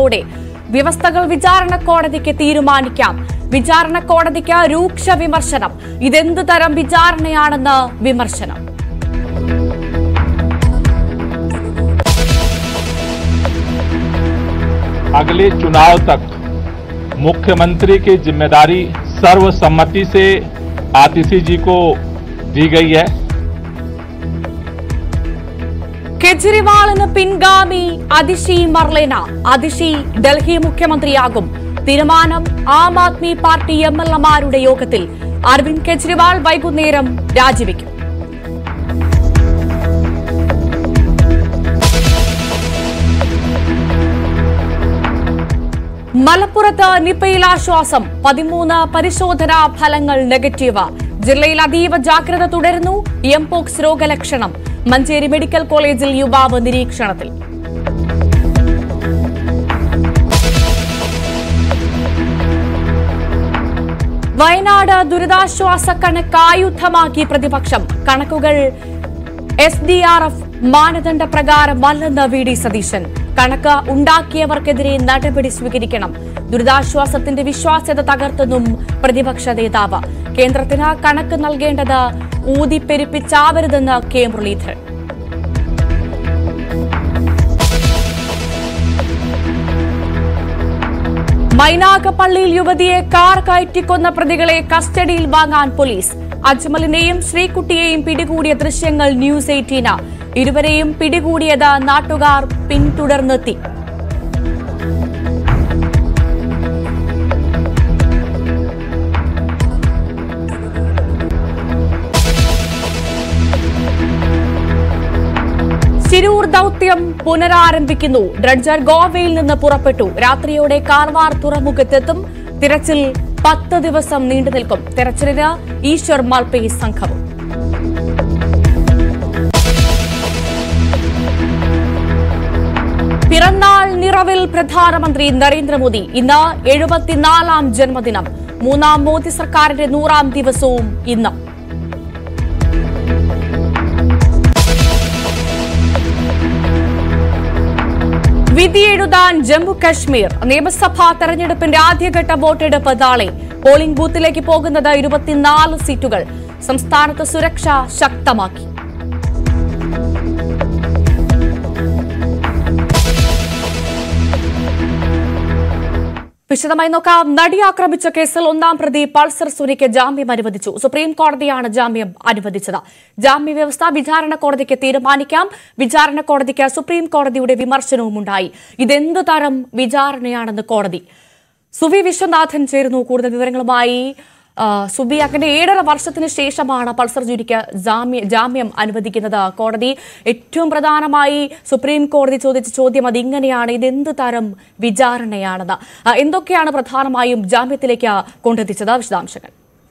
നീട്ടിയതോടെ വ്യവസ്ഥകൾ വിചാരണ കോടതിക്ക് തീരുമാനിക്കാം വിചാരണ കോടതിക്ക് രൂക്ഷ വിമർശനം ഇതെന്തു തരം വിചാരണയാണെന്ന് വിമർശനം अगले चुनाव तक मुख्यमंत्री की जिम्मेदारी सर्वसम्मति से आतिशी जी को दी गई है കെജ്രിവാളിന് പിൻഗാമി അതിഷി മർലേന അതിഷി ഡൽഹി മുഖ്യമന്ത്രിയാകും തീരുമാനം Aam Aadmi party M L എമാരുടെ യോഗത്തിൽ അരവിന്ദ് കെജ്രിവാൾ വൈകുന്നേരം രാജിവെക്കും മലപ്പുറത്ത് നിപ്പയിൽ ആശ്വാസം പതിമൂന്ന് പരിശോധനാ ഫലങ്ങൾ നെഗറ്റീവ് ജില്ലയിൽ അതീവ ജാഗ്രത തുടരുന്നു എംപോക്സ് രോഗലക്ഷണം മഞ്ചേരി മെഡിക്കൽ കോളേജിൽ യുവാവ് നിരീക്ഷണത്തിൽ വയനാട് ദുരിതാശ്വാസ കണക്ക് ആയുധമാക്കി പ്രതിപക്ഷം കണക്കുകൾ എസ് ഡി ആർ എഫ് മാനദണ്ഡ പ്രകാരമല്ലെന്ന് വി ഡി സതീശൻ കണക്ക് ഉണ്ടാക്കിയവർക്കെതിരെ നടപടി സ്വീകരിക്കണം ദുരിതാശ്വാസത്തിന്റെ വിശ്വാസ്യത തകർത്തെന്നും പ്രതിപക്ഷ നേതാവ് കേന്ദ്രത്തിന് കണക്ക് നൽകേണ്ടത് ഊതിപ്പെരുപ്പിച്ചാവരുതെന്ന് കെ മുരളീധരൻ മൈനാഗപ്പള്ളിയിൽ യുവതിയെ കാർ കയറ്റിക്കൊന്ന പ്രതികളെ കസ്റ്റഡിയിൽ വാങ്ങാൻ പോലീസ് അജ്മലിനെയും ശ്രീകുട്ടിയെയും പിടികൂടിയ ദൃശ്യങ്ങൾ ന്യൂസ് എയ്റ്റീന് ഇരുവരെയും പിടികൂടിയത് നാട്ടുകാർ പിന്തുടർന്നെത്തി ശിരൂർ ദൌത്യം പുനരാരംഭിക്കുന്നു ഡ്രഡ്ജർ ഗോവയിൽ നിന്ന് പുറപ്പെട്ടു രാത്രിയോടെ കാർവാർ തുറമുഖത്തെത്തും തിരച്ചിൽ പത്ത് ദിവസം നീണ്ടു നിൽക്കും തെരച്ചിലിന് ഈശ്വർ മാൽപേ സംഘവും പിറന്നാൾ നിറവിൽ പ്രധാനമന്ത്രി നരേന്ദ്രമോദി ഇന്ന് എഴുപത്തിനാലാം ജന്മദിനം മൂന്നാം മോദി സർക്കാരിന്റെ നൂറാം ദിവസവും ഇന്ന് വിധിയെഴുതാൻ ജമ്മു കശ്മീർ നിയമസഭാ തെരഞ്ഞെടുപ്പിന്റെ ആദ്യഘട്ട വോട്ടെടുപ്പ് നാളെ പോളിംഗ് ബൂത്തിലേക്ക് പോകുന്നത് ഇരുപത്തിനാല് സീറ്റുകൾ സംസ്ഥാനത്ത് സുരക്ഷ ശക്തമാക്കി വിശദമായി നോക്കാം നടി ആക്രമിച്ച കേസിൽ ഒന്നാം പ്രതി പൾസർ സുനിക്ക് ജാമ്യം അനുവദിച്ചു സുപ്രീം കോടതിയാണ് ജാമ്യം അനുവദിച്ചത് ജാമ്യ വ്യവസ്ഥ വിചാരണ കോടതിക്ക് തീരുമാനിക്കാം വിചാരണ കോടതിക്ക് സുപ്രീം കോടതിയുടെ വിമർശനവും ഉണ്ടായി ഇതെന്ത് തരം വിചാരണയാണെന്ന് കോടതി സുവി വിശ്വനാഥൻ ചേരുന്നു കൂടുതൽ വിവരങ്ങളുമായി ആ, സുബി അങ്ങനെ ഏഴര വർഷത്തിന് ശേഷമാണ് പൾസർ ജുരിക്ക് ജാമ്യ ജാമ്യം അനുവദിക്കുന്നത് കോടതി ഏറ്റവും പ്രധാനമായി സുപ്രീം കോടതി ചോദിച്ച ചോദ്യം അത് ഇങ്ങനെയാണ് ഇതെന്ത് തരം വിചാരണയാണെന്ന് ആ, എന്തൊക്കെയാണ് പ്രധാനമായും ജാമ്യത്തിലേക്ക് കൊണ്ടെത്തിച്ചത് വിശദാംശങ്ങൾ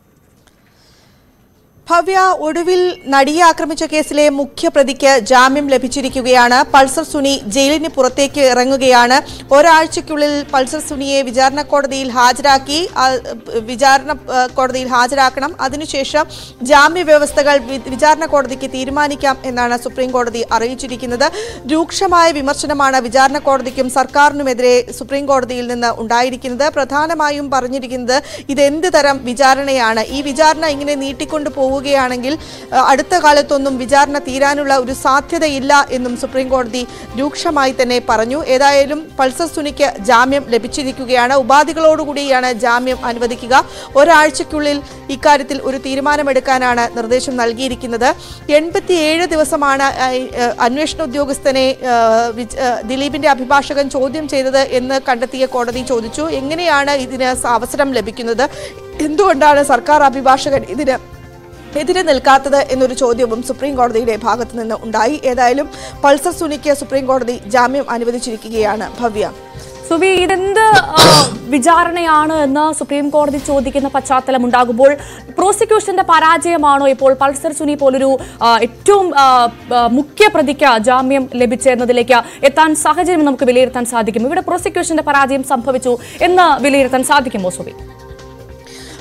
ഭവ്യ ഒടുവിൽ നടിയെ ആക്രമിച്ച കേസിലെ മുഖ്യപ്രതിക്ക് ജാമ്യം ലഭിച്ചിരിക്കുകയാണ് പൾസർ സുനി ജയിലിന് പുറത്തേക്ക് ഇറങ്ങുകയാണ് ഒരാഴ്ചയ്ക്കുള്ളിൽ പൾസർ സുനിയെ വിചാരണ കോടതിയിൽ ഹാജരാക്കി ആ, വിചാരണ ആ, കോടതിയിൽ ഹാജരാക്കണം അതിനുശേഷം ജാമ്യ വ്യവസ്ഥകൾ വി- വിചാരണ കോടതിക്ക് തീരുമാനിക്കാം എന്നാണ് സുപ്രീം കോടതി അറിയിച്ചിരിക്കുന്നത് രൂക്ഷമായ വിമർശനമാണ് വിചാരണ കോടതിക്കും സർക്കാരിനുമെതിരെ സുപ്രീം കോടതിയിൽ നിന്ന് ഉണ്ടായിരിക്കുന്നത് പ്രധാനമായും പറഞ്ഞിരിക്കുന്നത് ഇതെന്ത് തരം വിചാരണയാണ് ഈ വിചാരണ ഇങ്ങനെ നീട്ടിക്കൊണ്ടു പോവുകയാണെങ്കിൽ ആ, അടുത്ത കാലത്തൊന്നും വിചാരണ തീരാനുള്ള ഒരു സാധ്യതയില്ല എന്നും സുപ്രീം കോടതി രൂക്ഷമായി തന്നെ പറഞ്ഞു ഏതായാലും പൾസർ സുനിക്ക് ജാമ്യം ലഭിച്ചിരിക്കുകയാണ് ഉപാധികളോടുകൂടിയാണ് ജാമ്യം അനുവദിക്കുക ഒരാഴ്ചയ്ക്കുള്ളിൽ ഇക്കാര്യത്തിൽ ഒരു തീരുമാനമെടുക്കാനാണ് നിർദ്ദേശം നൽകിയിരിക്കുന്നത് എൺപത്തിയേഴ് ദിവസമാണ് ആ, ഈ, ആ, അന്വേഷണ ഉദ്യോഗസ്ഥനെ ആ, വിജ- ആ, ദിലീപിന്റെ അഭിഭാഷകൻ ചോദ്യം ചെയ്തത് എന്ന് കണ്ടെത്തിയ കോടതി ചോദിച്ചു എങ്ങനെയാണ് ഇതിന് അവസരം ലഭിക്കുന്നത് എന്തുകൊണ്ടാണ് സർക്കാർ അഭിഭാഷകൻ ഇതിന് എതിരെ നിൽക്കാത്തത് എന്നൊരു ചോദ്യവും സുപ്രീം കോടതിയുടെ ഭാഗത്തു നിന്ന് ഉണ്ടായി ഏതായാലും പൾസർ സുനിക്ക് സുപ്രീം കോടതി ജാമ്യം അനുവദിച്ചിരിക്കുകയാണ് ഭവ്യ സുബി ഇതെന്ത് ആ, വിചാരണയാണ് എന്ന് സുപ്രീം കോടതി ചോദിക്കുന്ന പശ്ചാത്തലം ഉണ്ടാകുമ്പോൾ പ്രോസിക്യൂഷന്റെ പരാജയമാണോ ഇപ്പോൾ പൾസർ സുനി പോലൊരു ആ, ഏറ്റവും ആ, ആ, മുഖ്യ പ്രതിക്ക് ജാമ്യം ലഭിച്ചെന്നതിലേക്ക് എത്താൻ സാഹചര്യം നമുക്ക് വിലയിരുത്താൻ സാധിക്കും ഇവിടെ പ്രോസിക്യൂഷന്റെ പരാജയം സംഭവിച്ചു എന്ന് വിലയിരുത്താൻ സാധിക്കുമോ സുബി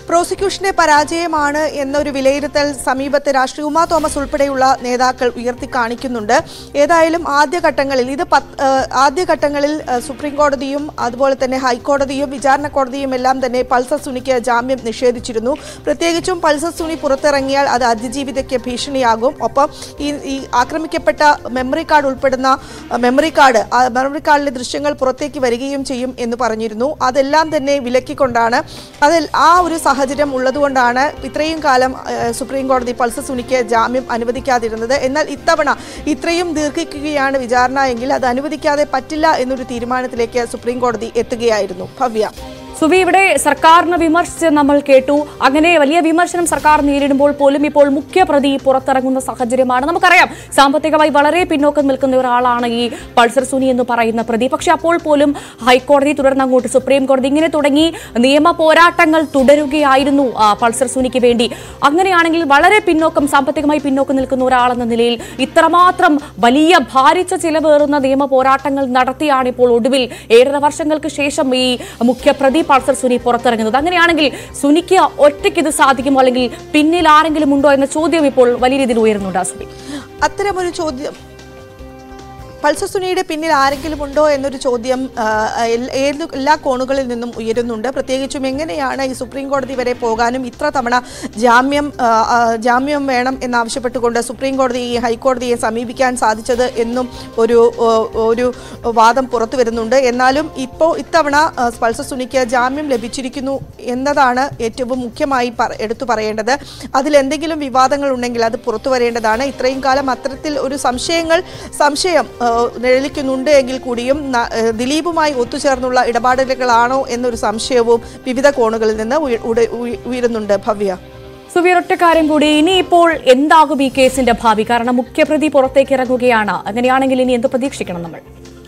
പ്രോസിക്യൂഷന്റെ പരാജയമാണ് എന്നൊരു വിലയിരുത്തൽ സമീപത്തെ രാഷ്ട്രീയ ഉമാ തോമസ് ഉൾപ്പെടെയുള്ള നേതാക്കൾ ഉയർത്തി കാണിക്കുന്നുണ്ട് ഏതായാലും ആദ്യഘട്ടങ്ങളിൽ ഇത് പത്ത് ഏഹ് ആദ്യഘട്ടങ്ങളിൽ ഏഹ് സുപ്രീം കോടതിയും അതുപോലെ തന്നെ ഹൈക്കോടതിയും വിചാരണ കോടതിയും എല്ലാം തന്നെ പൾസർ സുനിക്ക് ജാമ്യം നിഷേധിച്ചിരുന്നു പ്രത്യേകിച്ചും പൾസർ സുനി പുറത്തിറങ്ങിയാൽ അത് അതിജീവിതയ്ക്ക് ഭീഷണിയാകും ഒപ്പം ഈ ഈ ആക്രമിക്കപ്പെട്ട മെമ്മറി കാർഡ് ഉൾപ്പെടുന്ന അഹ് മെമ്മറി കാർഡ് ആ മെമ്മറി കാർഡിലെ ദൃശ്യങ്ങൾ പുറത്തേക്ക് വരികയും ചെയ്യും എന്ന് പറഞ്ഞിരുന്നു അതെല്ലാം തന്നെ വിലക്കിക്കൊണ്ടാണ് അതിൽ ആ ഒരു സാഹചര്യം ഉള്ളതുകൊണ്ടാണ് ഇത്രയും കാലം ഏഹ്, സുപ്രീം കോടതി പൾസർ സുനിക്ക് ജാമ്യം അനുവദിക്കാതിരുന്നത് എന്നാൽ ഇത്തവണ ഇത്രയും ദീർഘിക്കുകയാണ് വിചാരണ എങ്കിൽ അത് അനുവദിക്കാതെ പറ്റില്ല എന്നൊരു തീരുമാനത്തിലേക്ക് സുപ്രീം കോടതി എത്തുകയായിരുന്നു ഭവ്യ സുവി ഇവിടെ സർക്കാരിനെ വിമർശിച്ച് നമ്മൾ കേട്ടു അങ്ങനെ വലിയ വിമർശനം സർക്കാർ നേരിടുമ്പോൾ പോലും ഇപ്പോൾ മുഖ്യപ്രതി പുറത്തിറങ്ങുന്ന സാഹചര്യമാണ് നമുക്കറിയാം സാമ്പത്തികമായി വളരെ പിന്നോക്കം നിൽക്കുന്ന ഒരാളാണ് ഈ പൾസർ സുനി എന്ന് പറയുന്ന പ്രതി പക്ഷെ അപ്പോൾ പോലും ഹൈക്കോടതി തുടർന്ന് അങ്ങോട്ട് സുപ്രീം കോടതി ഇങ്ങനെ തുടങ്ങി നിയമ പോരാട്ടങ്ങൾ തുടരുകയായിരുന്നു ആ, പൾസർ സുനിക്ക് വേണ്ടി അങ്ങനെയാണെങ്കിൽ വളരെ പിന്നോക്കം സാമ്പത്തികമായി പിന്നോക്കം നിൽക്കുന്ന ഒരാളെന്ന നിലയിൽ ഇത്രമാത്രം വലിയ ഭാരിച്ച ചിലവേറുന്ന നിയമ പോരാട്ടങ്ങൾ നടത്തിയാണ് ഇപ്പോൾ ഒടുവിൽ ഏഴര വർഷങ്ങൾക്ക് ശേഷം ഈ മുഖ്യപ്രതി പൾസർ സുനി പുറത്തിറങ്ങുന്നത് അങ്ങനെയാണെങ്കിൽ സുനിക്ക് ഒറ്റയ്ക്ക് ഇത് സാധിക്കുമോ അല്ലെങ്കിൽ പിന്നിൽ ആരെങ്കിലും ഉണ്ടോ എന്ന ചോദ്യം ഇപ്പോൾ വലിയ രീതിയിൽ ഉയരുന്നുണ്ട് ആ സുനി അത്തരമൊരു ചോദ്യം പൾസർ സുനിയുടെ പിന്നിൽ ആരെങ്കിലും ഉണ്ടോ എന്നൊരു ചോദ്യം ആ, എൽ- ഏത് എല്ലാ കോണുകളിൽ നിന്നും ഉയരുന്നുണ്ട് പ്രത്യേകിച്ചും എങ്ങനെയാണ് ഈ സുപ്രീം കോടതി വരെ പോകാനും ഇത്ര തവണ ജാമ്യം ആ, ആ, ജാമ്യം വേണം എന്നാവശ്യപ്പെട്ടുകൊണ്ട് സുപ്രീം കോടതി ഈ ഹൈക്കോടതിയെ സമീപിക്കാൻ സാധിച്ചത് എന്നും ഒരു ഓ, ഒരു വാദം പുറത്തു വരുന്നുണ്ട് എന്നാലും ഇപ്പോൾ ഇത്തവണ ആ, പൾസർ സുനിക്ക് ജാമ്യം ലഭിച്ചിരിക്കുന്നു എന്നതാണ് ഏറ്റവും മുഖ്യമായി പറ- എടുത്തു പറയേണ്ടത് അതിലെന്തെങ്കിലും വിവാദങ്ങൾ ഉണ്ടെങ്കിൽ അത് പുറത്തു വരേണ്ടതാണ് ഇത്രയും കാലം അത്തരത്തിൽ ഒരു സംശയങ്ങൾ സംശയം ആ, നിഴലിക്കുന്നുണ്ട് എങ്കിൽ കൂടിയും ന- ആ, ദിലീപുമായി ഒത്തുചേർന്നുള്ള ഇടപാടുകളാണോ എന്നൊരു സംശയവും വിവിധ കോണുകളിൽ നിന്ന് ഉയ- ഉട- ഉയ- ഉയരുന്നുണ്ട് ഭവ്യ സുവീർ ഒറ്റ കാര്യം കൂടി ഇനിയിപ്പോൾ എന്താകും ഈ കേസിന്റെ ഭാവി കാരണം മുഖ്യപ്രതി പുറത്തേക്ക് ഇറങ്ങുകയാണ് അങ്ങനെയാണെങ്കിൽ ഇനി എന്ത് പ്രതീക്ഷിക്കണം നമ്മൾ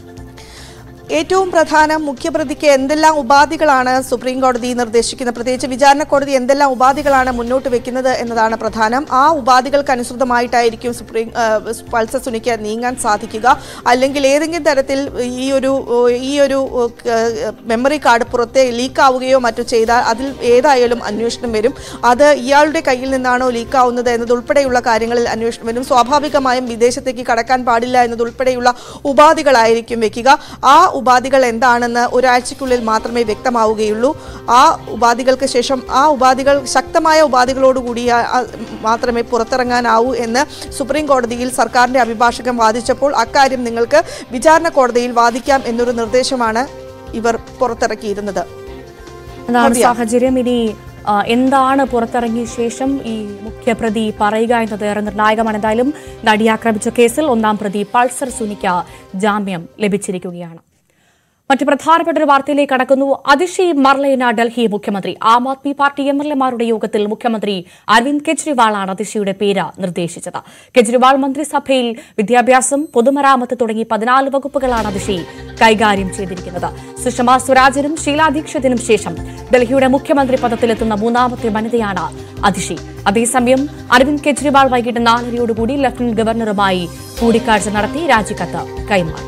ഏറ്റവും പ്രധാനം മുഖ്യപ്രതിക്ക് എന്തെല്ലാം ഉപാധികളാണ് സുപ്രീം കോടതി നിർദ്ദേശിക്കുന്നത് പ്രത്യേകിച്ച് വിചാരണ കോടതി എന്തെല്ലാം ഉപാധികളാണ് മുന്നോട്ട് വെക്കുന്നത് എന്നതാണ് പ്രധാനം ആ ഉപാധികൾക്ക് അനുസൃതമായിട്ടായിരിക്കും സുപ്രീം ആ, പൾസർ സുനിക്ക് നീങ്ങാൻ സാധിക്കുക അല്ലെങ്കിൽ ഏതെങ്കിലും തരത്തിൽ ഈ ഒരു ഈ ഒരു മെമ്മറി കാർഡ് പുറത്തെ ലീക്കാവുകയോ മറ്റോ ചെയ്താൽ അതിൽ ഏതായാലും അന്വേഷണം വരും അത് ഇയാളുടെ കയ്യിൽ നിന്നാണോ ലീക്കാവുന്നത് എന്നതുൾപ്പെടെയുള്ള കാര്യങ്ങളിൽ അന്വേഷണം വരും സ്വാഭാവികമായും വിദേശത്തേക്ക് കടക്കാൻ പാടില്ല എന്നതുൾപ്പെടെയുള്ള ഉപാധികളായിരിക്കും വെക്കുക ആ ഉപാധികൾ എന്താണെന്ന് ഒരാഴ്ചയ്ക്കുള്ളിൽ മാത്രമേ വ്യക്തമാവുകയുള്ളൂ ആ ഉപാധികൾക്ക് ശേഷം ആ ഉപാധികൾ ശക്തമായ ഉപാധികളോടുകൂടി ആ- ആ മാത്രമേ പുറത്തിറങ്ങാനാവൂ എന്ന് സുപ്രീം കോടതിയിൽ സർക്കാരിന്റെ അഭിഭാഷകൻ വാദിച്ചപ്പോൾ അക്കാര്യം നിങ്ങൾക്ക് വിചാരണ കോടതിയിൽ വാദിക്കാം എന്നൊരു നിർദ്ദേശമാണ് ഇവർ പുറത്തിറക്കിയിരുന്നത് അതാണ് ഭവ്യ. സാഹചര്യം ഇനി ആ, എന്താണ് പുറത്തിറങ്ങിയ ശേഷം ഈ മുഖ്യപ്രതി പറയുക എന്നത് ഏറെ നിർണായകമാണ് എന്തായാലും നടി ആക്രമിച്ച കേസിൽ ഒന്നാം പ്രതി പൾസർ സുനിക്ക് ജാമ്യം ലഭിച്ചിരിക്കുകയാണ് മറ്റു പ്രധാനപ്പെട്ട ഒരു വാർത്തയിലേക്ക് കടക്കുന്നു അതിഷി മർലേന ഡൽഹി മുഖ്യമന്ത്രി Aam Aadmi party M L എമാരുടെ യോഗത്തിൽ മുഖ്യമന്ത്രി അരവിന്ദ് കെജ്രിവാളാണ് അതിഷിയുടെ പേര് നിർദ്ദേശിച്ചത് കെജ്രിവാൾ മന്ത്രിസഭയിൽ വിദ്യാഭ്യാസം പൊതുമരാമത്ത് തുടങ്ങി പതിനാല് വകുപ്പുകളാണ് അതിഷി കൈകാര്യം ചെയ്തിരിക്കുന്നത് സുഷമ സ്വരാജിനും ഷീലാ ദീക്ഷിതിനും ശേഷം ഡൽഹിയുടെ മുഖ്യമന്ത്രി പദത്തിലെത്തുന്ന മൂന്നാമത്തെ വനിതയാണ് അതിഷി അതേസമയം അരവിന്ദ് കെജ്രിവാൾ വൈകിട്ട് നാലരയോടുകൂടി ലഫ്റ്റനന്റ് ഗവർണറുമായി കൂടിക്കാഴ്ച നടത്തി രാജിക്കത്ത് കൈമാറി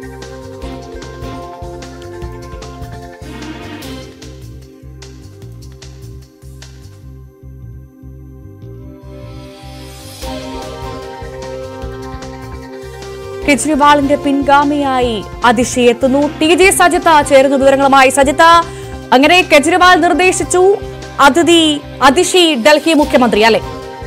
കെജ്രിവാളിന്റെ പിൻഗാമിയായി അതിഷി എത്തുന്നു ടി ജെ സജിത്ത ചേരുന്ന വിവരങ്ങളുമായി സജിത്ത അങ്ങനെ കെജ്രിവാൾ നിർദ്ദേശിച്ചു അതിഥി അതിഷി ഡൽഹി മുഖ്യമന്ത്രി അല്ലെ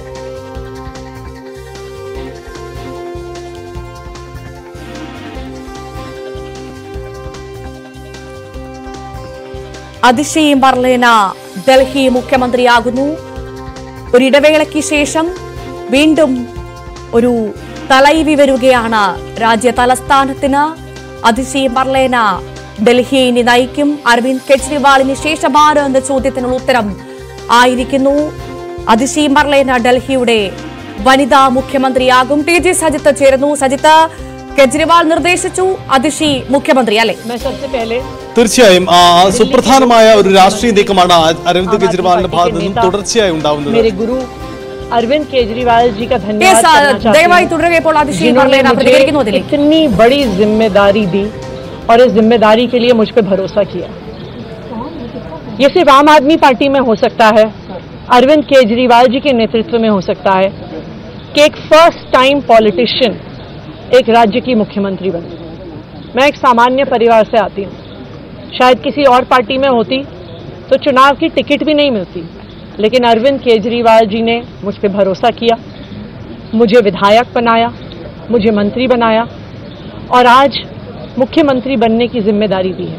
അതിഷി മർലേന ഡൽഹി മുഖ്യമന്ത്രിയാകുന്നു ഒരിടവേളയ്ക്ക് ശേഷം വീണ്ടും ഒരു തലൈവി വരികയാണ് രാജ്യ തലസ്ഥാനത്തിന് അതിശി മർലേന ഡൽഹിയെ ഇനി നയിക്കും അരവിന്ദ് കെജ്രിവാളിന് ശേഷമാണ് എന്ന ചോദ്യത്തിനുള്ള ഉത്തരം ആയിരിക്കുന്നു അതിശി മർലേന ഡൽഹിയുടെ വനിതാ മുഖ്യമന്ത്രിയാകും ടി ജി സജിത്ത് ചേരുന്നു സജിത്ത് കെജ്രിവാൾ നിർദ്ദേശിച്ചു അതിഷി മുഖ്യമന്ത്രി അല്ലെ मैं सबसे पहले തീർച്ചയായും ആ, സുപ്രധാനമായ ഒരു രാഷ്ട്രീയ നീക്കമാണ് ആ- അരവിന്ദ് ആം കെജ്രിവാളിന്റെ ആദ്മി ഭാഗത്ത് പാർട്ടി നിന്നും के തുടർച്ചയായി ഉണ്ടാവുന്നത് मेरे गुरु अरविंद केजरीवाल जी का Yes, धन्यवाद ആ, करना चाहती ദയവായി हूँ, തുടരുക ഇപ്പോൾ അതിശി जिन्होंने മർലേന मुझे പ്രതികരിക്കുന്നു അതിലേക്ക് इतनी बड़ी जिम्मेदारी दी और इस जिम्मेदारी के लिए मुझ पे भरोसा किया ये सिर्फ आम आदमी पार्टी में हो सकता है अरविंद केजरीवाल जी के नेतृत्व में हो सकता है कि एक फर्स्ट टाइम पॉलिटिशियन एक राज्य की मुख्यमंत्री बने मैं एक सामान्य परिवार से आती हूँ शायद किसी और पार्टी में होती तो चुनाव की टिकट भी नहीं मिलती लेकिन अरविंद केजरीवाल जी ने मुझ पर भरोसा किया मुझे विधायक बनाया मुझे मंत्री बनाया और आज मुख्यमंत्री बनने की जिम्मेदारी दी है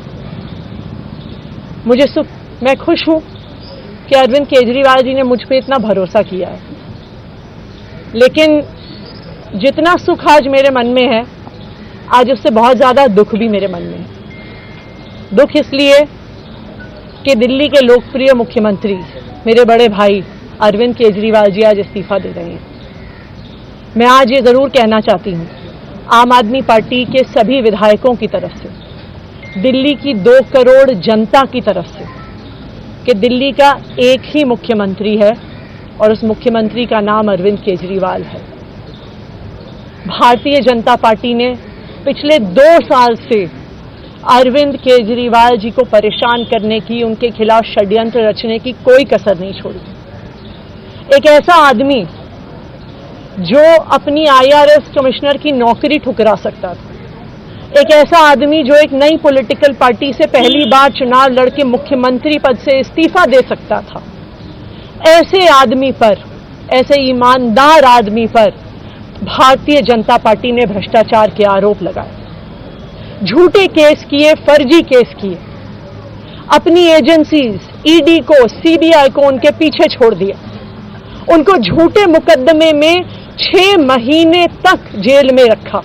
मुझे सुख मैं खुश हूं कि अरविंद केजरीवाल जी ने मुझ पर इतना भरोसा किया है लेकिन जितना सुख आज मेरे मन में है आज उससे बहुत ज़्यादा दुख भी मेरे मन में है दुख इसलिए कि दिल्ली के लोकप्रिय मुख्यमंत्री मेरे बड़े भाई अरविंद केजरीवाल जी आज इस्तीफा दे रहे हैं मैं आज ये ज़रूर कहना चाहती हूँ आम आदमी पार्टी के सभी विधायकों की तरफ से दिल्ली की दो करोड़ जनता की तरफ से कि दिल्ली का एक ही मुख्यमंत्री है और उस मुख्यमंत्री का नाम अरविंद केजरीवाल है भारतीय जनता पार्टी ने पिछले दो साल से अरविंद केजरीवाल जी को परेशान करने की उनके खिलाफ षड्यंत्र रचने की कोई कसर नहीं छोड़ी एक ऐसा आदमी जो अपनी आईआरएस कमिश्नर की नौकरी ठुकरा सकता था एक ऐसा आदमी जो एक नई पॉलिटिकल पार्टी से पहली बार चुनाव लड़के मुख्यमंत्री पद से इस्तीफा दे सकता था ऐसे आदमी पर ऐसे ईमानदार आदमी पर भारतीय जनता पार्टी ने भ्रष्टाचार के आरोप लगाए झूठे केस किए फर्जी केस किए अपनी एजेंसीज ईडी को सीबीआई को उनके पीछे छोड़ दिया उनको झूठे मुकदमे में छह महीने तक जेल में रखा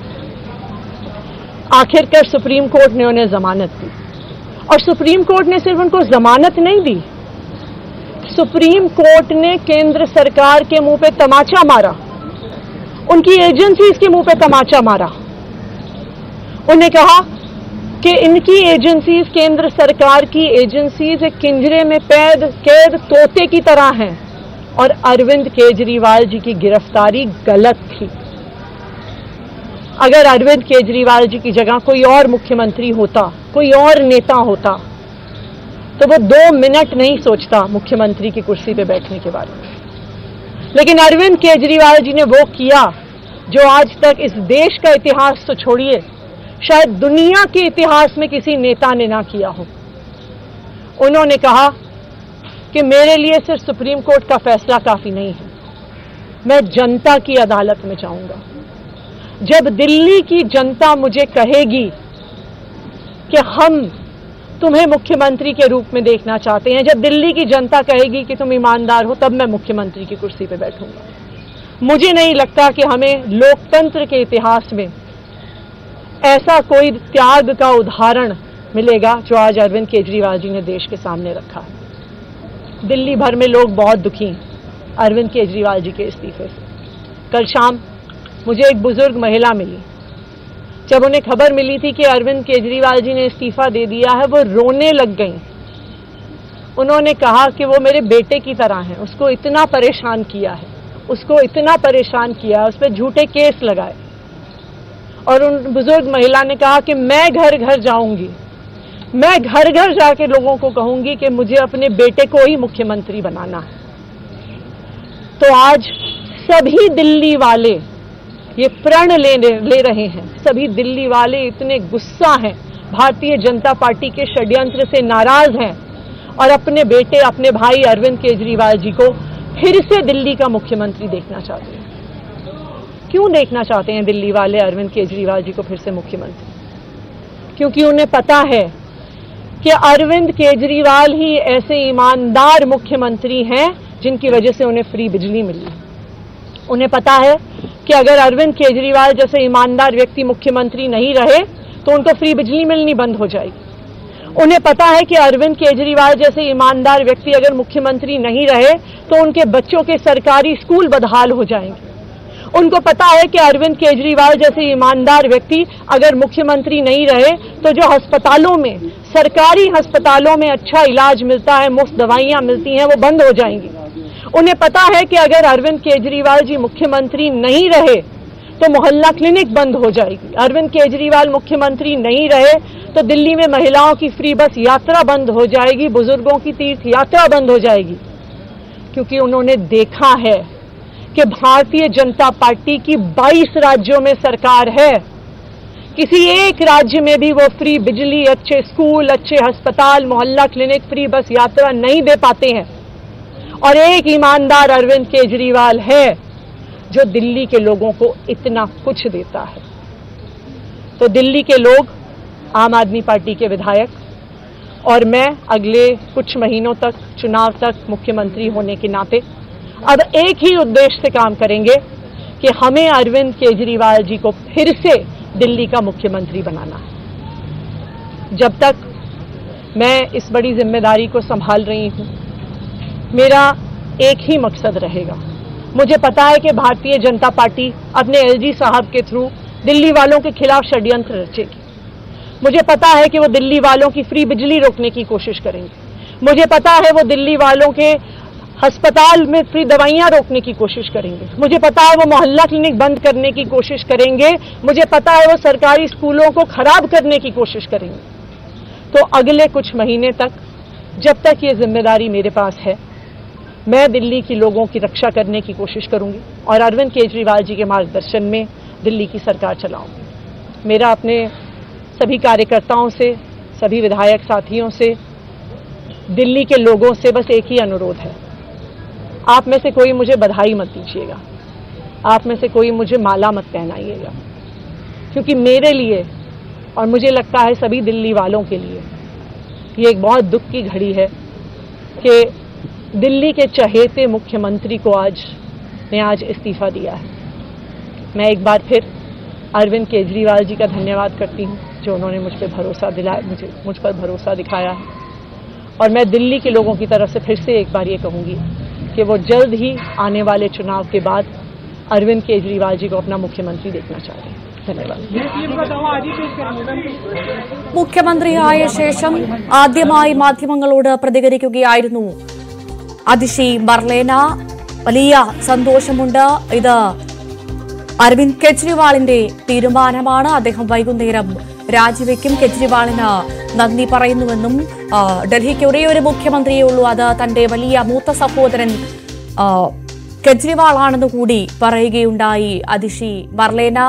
आखिरकार सुप्रीम कोर्ट ने उन्हें जमानत दी और सुप्रीम कोर्ट ने सिर्फ उनको जमानत नहीं दी सुप्रीम कोर्ट ने केंद्र सरकार के मुंह पे तमाचा मारा उनकी एजेंसीज के मुंह पे तमाचा मारा उन्हें कहा कि इनकी एजेंसीज केंद्र सरकार की एजेंसीज एक किंजरे में पैद कैद तोते की तरह हैं और अरविंद केजरीवाल जी की गिरफ्तारी गलत थी अगर अरविंद केजरीवाल जी की जगह कोई और मुख्यमंत्री होता कोई और नेता होता तो वो दो मिनट नहीं सोचता मुख्यमंत्री की कुर्सी पे बैठने के बारे में लेकिन अरविंद केजरीवाल जी ने वो किया जो आज तक इस देश का इतिहास तो छोड़िए शायद दुनिया के इतिहास में किसी नेता ने ना किया हो उन्होंने कहा कि मेरे लिए सिर्फ सुप्रीम कोर्ट का फैसला काफी नहीं है मैं जनता की अदालत में जाऊंगा जब दिल्ली की जनता मुझे कहेगी कि हम तुम्हें मुख्यमंत्री के रूप में देखना चाहते हैं जब दिल्ली की जनता कहेगी कि तुम ईमानदार हो तब मैं मुख्यमंत्री की कुर्सी पर बैठूंगा मुझे नहीं लगता कि हमें लोकतंत्र के इतिहास में ऐसा कोई त्याग का उदाहरण मिलेगा जो आज अरविंद केजरीवाल जी ने देश के सामने रखा है दिल्ली भर में लोग बहुत दुखी हैं अरविंद केजरीवाल जी के इस्तीफे से कल शाम मुझे एक बुजुर्ग महिला मिली जब उन्हें खबर मिली थी कि अरविंद केजरीवाल जी ने इस्तीफा दे दिया है वो रोने लग गई उन्होंने कहा कि वो मेरे बेटे की तरह हैं उसको इतना परेशान किया है उसको इतना परेशान किया उस पर झूठे केस लगाए और उन बुजुर्ग महिला ने कहा कि मैं घर घर जाऊंगी मैं घर घर जाके लोगों को कहूंगी कि मुझे अपने बेटे को ही मुख्यमंत्री बनाना है तो आज सभी दिल्ली वाले ये प्रण ले ले रहे हैं सभी दिल्ली वाले इतने गुस्सा हैं भारतीय जनता पार्टी के षड्यंत्र से नाराज हैं और अपने बेटे अपने भाई अरविंद केजरीवाल जी को फिर से दिल्ली का मुख्यमंत्री देखना चाहते हैं क्यों देखना चाहते हैं दिल्ली वाले अरविंद केजरीवाल जी को फिर से मुख्यमंत्री क्योंकि उन्हें पता है कि अरविंद केजरीवाल ही ऐसे ईमानदार मुख्यमंत्री हैं जिनकी वजह से उन्हें फ्री बिजली मिली उन्हें पता है कि अगर अरविंद केजरीवाल जैसे ईमानदार व्यक्ति मुख्यमंत्री नहीं रहे तो उनको फ्री बिजली मिलनी बंद हो जाएगी उन्हें पता है कि अरविंद केजरीवाल जैसे ईमानदार व्यक्ति अगर मुख्यमंत्री नहीं रहे तो उनके बच्चों के सरकारी स्कूल बदहाल हो जाएंगे उनको पता है कि अरविंद केजरीवाल जैसे ईमानदार व्यक्ति अगर मुख्यमंत्री नहीं रहे तो जो अस्पतालों में सरकारी अस्पतालों में अच्छा इलाज मिलता है मुफ्त दवाइयां मिलती हैं वो बंद हो जाएंगी उन्हें पता है कि अगर अरविंद केजरीवाल जी मुख्यमंत्री नहीं रहे तो मोहल्ला क्लिनिक बंद हो जाएगी अरविंद केजरीवाल मुख्यमंत्री नहीं रहे तो दिल्ली में महिलाओं की फ्री बस यात्रा बंद हो जाएगी बुजुर्गों की तीर्थ यात्रा बंद हो जाएगी क्योंकि उन्होंने देखा है कि भारतीय जनता पार्टी की 22 राज्यों में सरकार है किसी एक राज्य में भी वो फ्री बिजली अच्छे स्कूल अच्छे अस्पताल मोहल्ला क्लिनिक फ्री बस यात्रा नहीं दे पाते हैं और एक ईमानदार अरविंद केजरीवाल है जो दिल्ली के लोगों को इतना कुछ देता है तो दिल्ली के लोग आम आदमी पार्टी के विधायक और मैं अगले कुछ महीनों तक चुनाव तक मुख्यमंत्री होने के नाते अब एक ही उद्देश्य से काम करेंगे कि हमें अरविंद केजरीवाल जी को फिर से दिल्ली का मुख्यमंत्री बनाना है जब तक मैं इस बड़ी जिम्मेदारी को संभाल रही हूं मेरा एक ही मकसद रहेगा मुझे पता है कि भारतीय जनता पार्टी अपने एलजी साहब के थ्रू दिल्ली वालों के खिलाफ षड्यंत्र रचेगी मुझे पता है कि वो दिल्ली वालों की फ्री बिजली रोकने की कोशिश करेंगे मुझे पता है वो दिल्ली वालों के अस्पताल में फ्री दवाइयां रोकने की कोशिश करेंगे मुझे पता है वो मोहल्ला क्लिनिक बंद करने की कोशिश करेंगे मुझे पता है वो सरकारी स्कूलों को खराब करने की कोशिश करेंगे तो अगले कुछ महीने तक जब तक ये जिम्मेदारी मेरे पास है मैं दिल्ली की लोगों की रक्षा करने की कोशिश करूंगी और अरविंद केजरीवाल जी के मार्गदर्शन में दिल्ली की सरकार चलाऊंगी मेरा अपने सभी कार्यकर्ताओं से सभी विधायक साथियों से दिल्ली के लोगों से बस एक ही अनुरोध है आप में से कोई मुझे बधाई मत दीजिएगा आप में से कोई मुझे माला मत पहनाइएगा क्योंकि मेरे लिए और मुझे लगता है सभी दिल्ली वालों के लिए ये एक बहुत दुख की घड़ी है कि दिल्ली के चहेते मुख्यमंत्री को आज ने आज इस्तीफा दिया है मैं एक बार फिर अरविंद केजरीवाल जी का धन्यवाद करती हूँ जो उन्होंने मुझ पर भरोसा दिलाया मुझे मुझ पर भरोसा दिखाया है और मैं दिल्ली के लोगों की तरफ से फिर से एक बार ये कहूँगी कि वो जल्द ही आने वाले चुनाव के बाद अरविंद केजरीवाल जी को अपना मुख्यमंत्री देखना चाह रहे हैं धन्यवाद മുഖ്യമന്ത്രിയായ ശേഷം ആദ്യമായി മാധ്യമങ്ങളോട് പ്രതികരിക്കുകയായിരുന്നു അതിഷി മർലേന വലിയ സന്തോഷമുണ്ട് ഇത് അരവിന്ദ് കെജ്രിവാളിന്റെ തീരുമാനമാണ് അദ്ദേഹം വൈകുന്നേരം രാജിവെക്കും കെജ്രിവാളിന് നന്ദി പറയുന്നുവെന്നും ആ, ഡൽഹിക്ക് ഒരേ ഒരു മുഖ്യമന്ത്രിയേ ഉള്ളൂ അത് തന്റെ വലിയ മൂത്ത സഹോദരൻ ആ, കെജ്രിവാളാണെന്ന് കൂടി പറയുകയുണ്ടായി അതിഷി മർലേന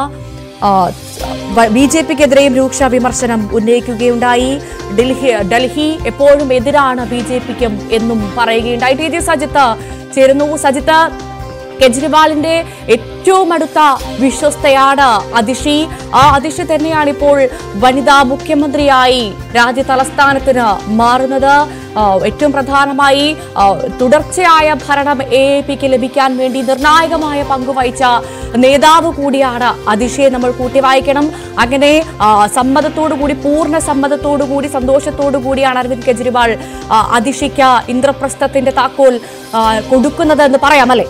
ബി ജെ പിക്കെതിരെയും രൂക്ഷ വിമർശനം ഉന്നയിക്കുകയുണ്ടായി ഡൽഹി ഡൽഹി എപ്പോഴും എതിരാണ് ബി ജെ പിക്കും എന്നും പറയുകയുണ്ടായി ടി ജി സജിത്ത് ചേരുന്നു സജിത്ത് കെജ്രിവാളിന്റെ ഏറ്റവും അടുത്ത വിശ്വസ്തയാണ് അതിഷി ആ അതിഷി തന്നെയാണ് ഇപ്പോൾ വനിതാ മുഖ്യമന്ത്രിയായി രാജ്യ തലസ്ഥാനത്തിന് മാറുന്നത് ആ, ഏറ്റവും പ്രധാനമായി ആ, തുടർച്ചയായ ഭരണം എ എ പിക്ക് ലഭിക്കാൻ വേണ്ടി നിർണായകമായ പങ്കുവഹിച്ച നേതാവ് കൂടിയാണ് അതിഷയെ നമ്മൾ കൂട്ടി വായിക്കണം അങ്ങനെ ആ, സമ്മതത്തോടുകൂടി പൂർണ്ണ സമ്മതത്തോടുകൂടി സന്തോഷത്തോടു കൂടിയാണ് അരവിന്ദ് കെജ്രിവാൾ ആ, അതിഷിക്ക് ഇന്ദ്രപ്രസ്ഥത്തിന്റെ താക്കോൽ ആ, കൊടുക്കുന്നതെന്ന് പറയാമല്ലേ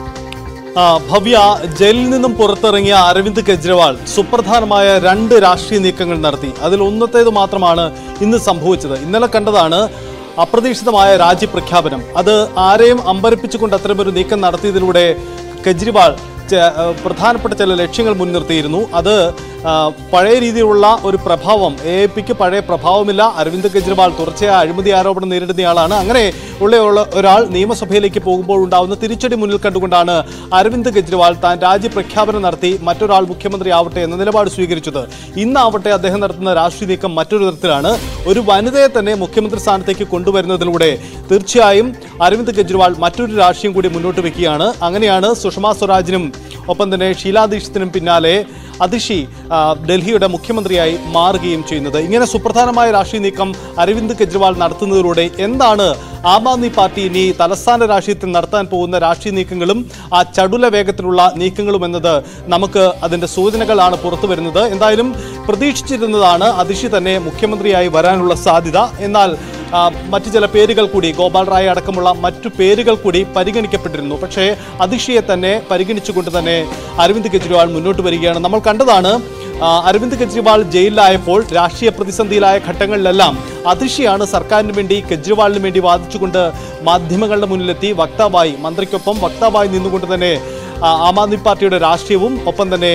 ആ, ഭവ്യ ജയിലിൽ നിന്നും പുറത്തിറങ്ങിയ അരവിന്ദ് കെജ്രിവാൾ സുപ്രധാനമായ രണ്ട് രാഷ്ട്രീയ നീക്കങ്ങൾ നടത്തി അതിൽ ഒന്നത്തേത് മാത്രമാണ് ഇന്ന് സംഭവിച്ചത് ഇന്നലെ കണ്ടതാണ് അപ്രതീക്ഷിതമായ രാജ്യപ്രഖ്യാപനം അത് ആരെയും അമ്പരപ്പിച്ചുകൊണ്ട് അത്തരമൊരു നീക്കം നടത്തിയതിലൂടെ കെജ്രിവാൾ ചെ- ആ, പ്രധാനപ്പെട്ട ചില ലക്ഷ്യങ്ങൾ മുൻനിർത്തിയിരുന്നു അത് ആ, പഴയ രീതിയിലുള്ള ഒരു പ്രഭാവം എ എ പിക്ക് പഴയ പ്രഭാവമില്ല അരവിന്ദ് കെജ്രിവാൾ തുടർച്ചയായ അഴിമതി ആരോപണം നേരിടുന്നയാളാണ് അങ്ങനെ ഉള്ള ഉള്ള ഒരാൾ നിയമസഭയിലേക്ക് പോകുമ്പോൾ ഉണ്ടാവുന്ന തിരിച്ചടി മുന്നിൽ കണ്ടുകൊണ്ടാണ് അരവിന്ദ് കെജ്രിവാൾ താൻ രാജ്യപ്രഖ്യാപനം നടത്തി മറ്റൊരാൾ മുഖ്യമന്ത്രി ആവട്ടെ എന്ന നിലപാട് സ്വീകരിച്ചത് ഇന്നാവട്ടെ അദ്ദേഹം നടത്തുന്ന രാഷ്ട്രീയ നീക്കം മറ്റൊരു തരത്തിലാണ് ഒരു വനിതയെ തന്നെ മുഖ്യമന്ത്രി സ്ഥാനത്തേക്ക് കൊണ്ടുവരുന്നതിലൂടെ തീർച്ചയായും അരവിന്ദ് കെജ്രിവാൾ മറ്റൊരു രാഷ്ട്രീയം കൂടി മുന്നോട്ട് വെക്കുകയാണ് അങ്ങനെയാണ് സുഷമ സ്വരാജിനും ഒപ്പം തന്നെ ഷീലാ ദീക്ഷിത്തിനും പിന്നാലെ അതിഷി ആ, ഡൽഹിയുടെ മുഖ്യമന്ത്രിയായി മാറുകയും ചെയ്യുന്നത് ഇങ്ങനെ സുപ്രധാനമായ രാഷ്ട്രീയ നീക്കം അരവിന്ദ് കെജ്രിവാൾ നടത്തുന്നതിലൂടെ എന്താണ് ആം ആദ്മി പാർട്ടി ഇനി തലസ്ഥാന രാഷ്ട്രീയത്തിൽ നടത്താൻ പോകുന്ന രാഷ്ട്രീയ നീക്കങ്ങളും ആ ചടുല വേഗത്തിലുള്ള നീക്കങ്ങളും എന്നത് നമുക്ക് അതിന്റെ സൂചനകളാണ് പുറത്തു വരുന്നത് എന്തായാലും പ്രതീക്ഷിച്ചിരുന്നതാണ് അതിഷി തന്നെ മുഖ്യമന്ത്രിയായി വരാനുള്ള സാധ്യത എന്നാൽ ആ, മറ്റു ചില പേരുകൾ കൂടി ഗോപാൽ റായ് അടക്കമുള്ള മറ്റു പേരുകൾ കൂടി പരിഗണിക്കപ്പെട്ടിരുന്നു പക്ഷേ അതിഷിയെ തന്നെ പരിഗണിച്ചുകൊണ്ട് തന്നെ അരവിന്ദ് കെജ്രിവാൾ മുന്നോട്ട് വരികയാണ് നമ്മൾ കണ്ടതാണ് ആ, അരവിന്ദ് കെജ്രിവാൾ ജയിലിലായപ്പോൾ രാഷ്ട്രീയ പ്രതിസന്ധിയിലായ ഘട്ടങ്ങളിലെല്ലാം അതിഷിയാണ് സർക്കാരിന് വേണ്ടി കെജ്രിവാളിന് വേണ്ടി വാദിച്ചുകൊണ്ട് മാധ്യമങ്ങളുടെ മുന്നിലെത്തി വക്താവായി മന്ത്രിക്കൊപ്പം വക്താവായി നിന്നുകൊണ്ട് തന്നെ ആ, ആം ആദ്മി പാർട്ടിയുടെ രാഷ്ട്രീയവും ഒപ്പം തന്നെ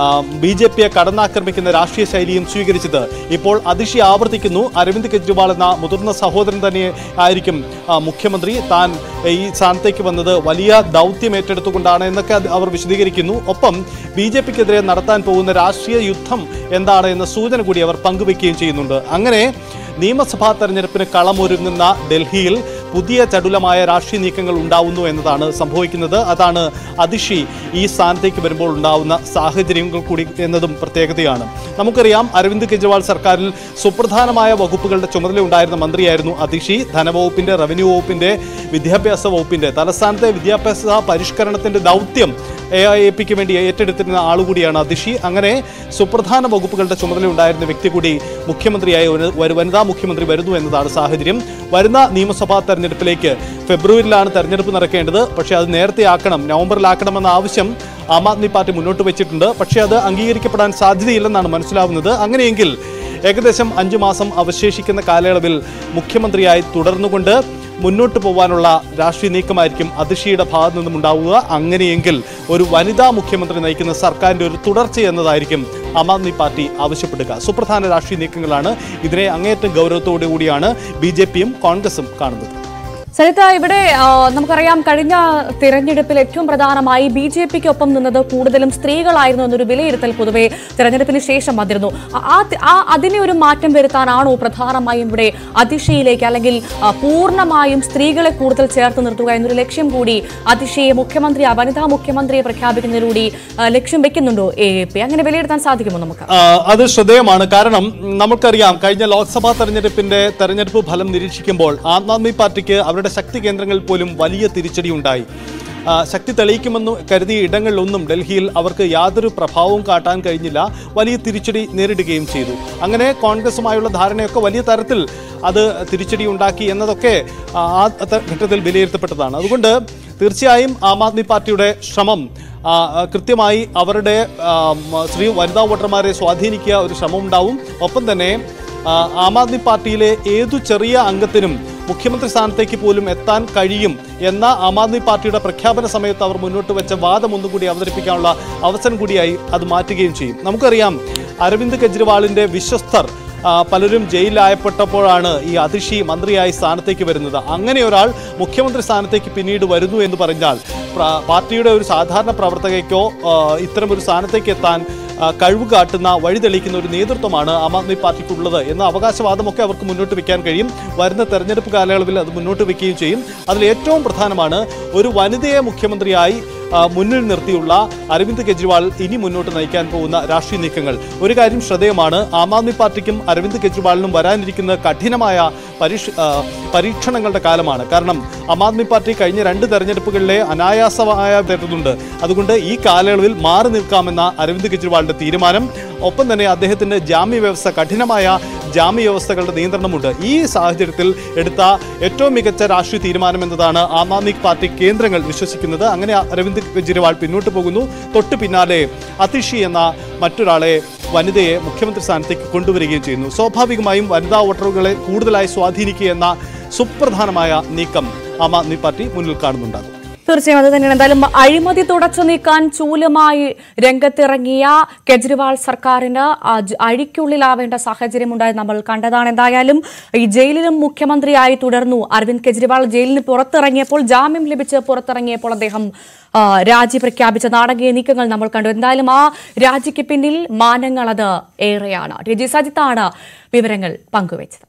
ബി ജെ പിയെ കടന്നാക്രമിക്കുന്ന രാഷ്ട്രീയ ശൈലിയും സ്വീകരിച്ചത് ഇപ്പോൾ അതിശി ആവർത്തിക്കുന്നു അരവിന്ദ് കെജ്രിവാൾ എന്ന മുതിർന്ന സഹോദരൻ തന്നെ ആയിരിക്കും ആ, മുഖ്യമന്ത്രി താൻ ഈ സ്ഥാനത്തേക്ക് വന്നത് വലിയ ദൗത്യം ഏറ്റെടുത്തുകൊണ്ടാണ് എന്നൊക്കെ അത് അവർ വിശദീകരിക്കുന്നു ഒപ്പം ബി ജെ പിക്കെതിരെ നടത്താൻ പോകുന്ന രാഷ്ട്രീയ യുദ്ധം എന്താണ് എന്ന സൂചന കൂടി അവർ പങ്കുവെക്കുകയും ചെയ്യുന്നുണ്ട് അങ്ങനെ നിയമസഭാ തെരഞ്ഞെടുപ്പിന് കളമൊരുങ്ങുന്ന ഡൽഹിയിൽ പുതിയ ചടുലമായ രാഷ്ട്രീയ നീക്കങ്ങൾ ഉണ്ടാവുന്നു എന്നതാണ് സംഭവിക്കുന്നത് അതാണ് അതിഷി ഈ സ്ഥാനത്തേക്ക് വരുമ്പോൾ ഉണ്ടാവുന്ന സാഹചര്യങ്ങൾ കൂടി എന്നതും പ്രത്യേകതയാണ് നമുക്കറിയാം അരവിന്ദ് കെജ്രിവാൾ സർക്കാരിൽ സുപ്രധാനമായ വകുപ്പുകളുടെ ചുമതല ഉണ്ടായിരുന്ന മന്ത്രിയായിരുന്നു അതിഷി ധനവകുപ്പിന്റെ റവന്യൂ വകുപ്പിന്റെ വിദ്യാഭ്യാസ വകുപ്പിന്റെ തലസ്ഥാനത്തെ വിദ്യാഭ്യാസ പരിഷ്കരണത്തിന്റെ ദൗത്യം എ ഐ എ പിക്ക് വേണ്ടി ഏറ്റെടുത്തിരുന്ന ആളുകൂടിയാണ് അതിഷി അങ്ങനെ സുപ്രധാന വകുപ്പുകളുടെ ചുമതല ഉണ്ടായിരുന്ന വ്യക്തി കൂടി മുഖ്യമന്ത്രിയായി ഒരു- ഒരു വനിതാ മുഖ്യമന്ത്രി വരുന്നു എന്നതാണ് സാഹചര്യം വരുന്ന നിയമസഭാ തെരഞ്ഞെടുപ്പിലേക്ക് ഫെബ്രുവരിയിലാണ് തെരഞ്ഞെടുപ്പ് നടക്കേണ്ടത് പക്ഷേ അത് നേരത്തെ ആക്കണം നവംബറിലാക്കണമെന്ന ആവശ്യം ആം ആദ്മി പാർട്ടി മുന്നോട്ട് വെച്ചിട്ടുണ്ട് പക്ഷേ അത് അംഗീകരിക്കപ്പെടാൻ സാധ്യതയില്ലെന്നാണ് മനസ്സിലാവുന്നത് അങ്ങനെയെങ്കിൽ ഏകദേശം അഞ്ചു മാസം അവശേഷിക്കുന്ന കാലയളവിൽ മുഖ്യമന്ത്രിയായി തുടർന്നുകൊണ്ട് മുന്നോട്ട് പോകാനുള്ള രാഷ്ട്രീയ നീക്കമായിരിക്കും അതിഷിയുടെ ഭാഗത്തു നിന്നും ഉണ്ടാവുക അങ്ങനെയെങ്കിൽ ഒരു വനിതാ മുഖ്യമന്ത്രി നയിക്കുന്ന സർക്കാരിന്റെ ഒരു തുടർച്ച എന്നതായിരിക്കും ആം ആദ്മി പാർട്ടി ആവശ്യപ്പെടുക സുപ്രധാന രാഷ്ട്രീയ നീക്കങ്ങളാണ് ഇതിനെ അങ്ങേയറ്റം ഗൗരവത്തോടു കൂടിയാണ് ബി ജെ പിയും കോൺഗ്രസും കാണുന്നത് സരിത ഇവിടെ ആ, നമുക്കറിയാം കഴിഞ്ഞ തിരഞ്ഞെടുപ്പിൽ ഏറ്റവും പ്രധാനമായി ബി ജെ പിക്ക് ഒപ്പം നിന്നത് കൂടുതലും സ്ത്രീകളായിരുന്നു എന്നൊരു വിലയിരുത്തൽ പൊതുവെ തിരഞ്ഞെടുപ്പിന് ശേഷം വന്നിരുന്നു ആ- ആ ആ അതിനെ ഒരു മാറ്റം വരുത്താനാണോ പ്രധാനമായും ഇവിടെ അതിശയിലേക്ക് അല്ലെങ്കിൽ ആ, പൂർണ്ണമായും സ്ത്രീകളെ കൂടുതൽ ചേർത്ത് നിർത്തുക എന്നൊരു ലക്ഷ്യം കൂടി അതിശയെ മുഖ്യമന്ത്രി ആ വനിതാ മുഖ്യമന്ത്രിയെ പ്രഖ്യാപിക്കുന്നതിലൂടെ ആ, ലക്ഷ്യം വെക്കുന്നുണ്ടോ എ എ പി അങ്ങനെ വിലയിരുത്താൻ സാധിക്കുമോ നമുക്ക് ആ, അത് ശ്രദ്ധേയമാണ് കാരണം ഉം, നമുക്കറിയാം കഴിഞ്ഞ ലോക്സഭാ തെരഞ്ഞെടുപ്പിന്റെ തെരഞ്ഞെടുപ്പ് ഫലം നിരീക്ഷിക്കുമ്പോൾ ആം ആദ്മി പാർട്ടിക്ക് അവരുടെ ശക്തി കേന്ദ്രങ്ങളിൽ പോലും വലിയ തിരിച്ചടി ഉണ്ടായി ആ, ശക്തി തെളിയിക്കുമെന്ന് കരുതിയ ഇടങ്ങളിലൊന്നും ഡൽഹിയിൽ അവർക്ക് യാതൊരു പ്രഭാവവും കാട്ടാൻ കഴിഞ്ഞില്ല വലിയ തിരിച്ചടി നേരിടുകയും ചെയ്തു അങ്ങനെ കോൺഗ്രസുമായുള്ള ധാരണയൊക്കെ വലിയ തരത്തിൽ അത് തിരിച്ചടി ഉണ്ടാക്കി എന്നതൊക്കെ ആ ആ ത- ഘട്ടത്തിൽ വിലയിരുത്തപ്പെട്ടതാണ് അതുകൊണ്ട് തീർച്ചയായും ആം ആദ്മി പാർട്ടിയുടെ ശ്രമം ആ, ആ, കൃത്യമായി അവരുടെ ആ, മ, സ്ത്രീ വനിതാ വോട്ടർമാരെ സ്വാധീനിക്കുക ഒരു ശ്രമം ഉണ്ടാവും ഒപ്പം തന്നെ ആ, ആം ആദ്മി പാർട്ടിയിലെ ഏതു ചെറിയ അംഗത്തിനും മുഖ്യമന്ത്രി സ്ഥാനത്തേക്ക് പോലും എത്താൻ കഴിയും എന്ന ആം ആദ്മി പാർട്ടിയുടെ പ്രഖ്യാപന സമയത്ത് അവർ മുന്നോട്ട് വെച്ച വാദം ഒന്നുകൂടി അവതരിപ്പിക്കാനുള്ള അവസരം കൂടിയായി അത് മാറ്റുകയും ചെയ്യും നമുക്കറിയാം അരവിന്ദ് കെജ്രിവാളിന്റെ വിശ്വസ്തർ ആ, പലരും ജയിലിലായപ്പെട്ടപ്പോഴാണ് ഈ അതിഷി മന്ത്രിയായി സ്ഥാനത്തേക്ക് വരുന്നത് അങ്ങനെ ഒരാൾ മുഖ്യമന്ത്രി സ്ഥാനത്തേക്ക് പിന്നീട് വരുന്നു എന്ന് പറഞ്ഞാൽ പ്ര- പാർട്ടിയുടെ ഒരു സാധാരണ പ്രവർത്തകയ്ക്കോ ആ, ഇത്തരം ഒരു സ്ഥാനത്തേക്ക് എത്താൻ ആ, കഴിവ് കാട്ടുന്ന വഴി തെളിയിക്കുന്ന ഒരു നേതൃത്വമാണ് ആം ആദ്മി പാർട്ടിക്കുള്ളത് എന്ന അവകാശവാദമൊക്കെ അവർക്ക് മുന്നോട്ട് വെക്കാൻ കഴിയും വരുന്ന തെരഞ്ഞെടുപ്പ് കാലയളവിൽ അത് മുന്നോട്ട് വെക്കുകയും ചെയ്യും അതിൽ ഏറ്റവും പ്രധാനമാണ് ഒരു വനിതയെ മുഖ്യമന്ത്രിയായി ആ, മുന്നിൽ നിർത്തിയുള്ള അരവിന്ദ് കെജ്രിവാൾ ഇനി മുന്നോട്ട് നയിക്കാൻ പോകുന്ന രാഷ്ട്രീയ നീക്കങ്ങൾ ഒരു കാര്യം ശ്രദ്ധേയമാണ് ആം ആദ്മി പാർട്ടിക്കും അരവിന്ദ് കെജ്രിവാളിനും വരാനിരിക്കുന്ന കഠിനമായ പരീക്ഷ ആ, പരീക്ഷണങ്ങളുടെ കാലമാണ് കാരണം ആം ആദ്മി പാർട്ടി കഴിഞ്ഞ രണ്ട് തെരഞ്ഞെടുപ്പുകളിലെ അനായാസമായ തരുന്നുണ്ട് അതുകൊണ്ട് ഈ കാലയളവിൽ മാറി നിൽക്കാമെന്ന അരവിന്ദ് കെജ്രിവാളിന്റെ തീരുമാനം ഒപ്പം തന്നെ അദ്ദേഹത്തിന്റെ ജാമ്യ വ്യവസ്ഥ കഠിനമായ ജാമ്യ വ്യവസ്ഥകളുടെ നിയന്ത്രണമുണ്ട് ഈ സാഹചര്യത്തിൽ എടുത്ത ഏറ്റവും മികച്ച രാഷ്ട്രീയ തീരുമാനം എന്നതാണ് ആം ആദ്മി പാർട്ടി കേന്ദ്രങ്ങൾ വിശ്വസിക്കുന്നത് അങ്ങനെ അരവിന്ദ് കെജ്രിവാൾ പിന്നോട്ട് പോകുന്നു തൊട്ടു പിന്നാലെ അതിഷി എന്ന മറ്റൊരാളെ വനിതയെ മുഖ്യമന്ത്രി സ്ഥാനത്തേക്ക് കൊണ്ടുവരികയും ചെയ്യുന്നു സ്വാഭാവികമായും വനിതാ വോട്ടറുകളെ കൂടുതലായി സ്വാധീനിക്കുക എന്ന സുപ്രധാനമായ നീക്കം ആം ആദ്മി പാർട്ടി മുന്നിൽ കാണുന്നുണ്ടാകും തീർച്ചയായും അത് തന്നെയാണ് എന്തായാലും അഴിമതി തുടച്ചു നീക്കാൻ ചൂലുമായി രംഗത്തിറങ്ങിയ കെജ്രിവാൾ സർക്കാരിന് ആ ജ- അഴിക്കുള്ളിലാവേണ്ട സാഹചര്യം ഉണ്ടായത് നമ്മൾ കണ്ടതാണ് എന്തായാലും ഈ ജയിലിലും മുഖ്യമന്ത്രിയായി തുടർന്നു അരവിന്ദ് കെജ്രിവാൾ ജയിലിന് പുറത്തിറങ്ങിയപ്പോൾ ജാമ്യം ലഭിച്ച് പുറത്തിറങ്ങിയപ്പോൾ അദ്ദേഹം ആ, രാജി പ്രഖ്യാപിച്ച നാടകീയ നീക്കങ്ങൾ നമ്മൾ കണ്ടു എന്തായാലും ആ രാജിക്ക് പിന്നിൽ മാനങ്ങൾ അത് ഏറെയാണ് ടി ജി സജിത്താണ് വിവരങ്ങൾ പങ്കുവച്ചത്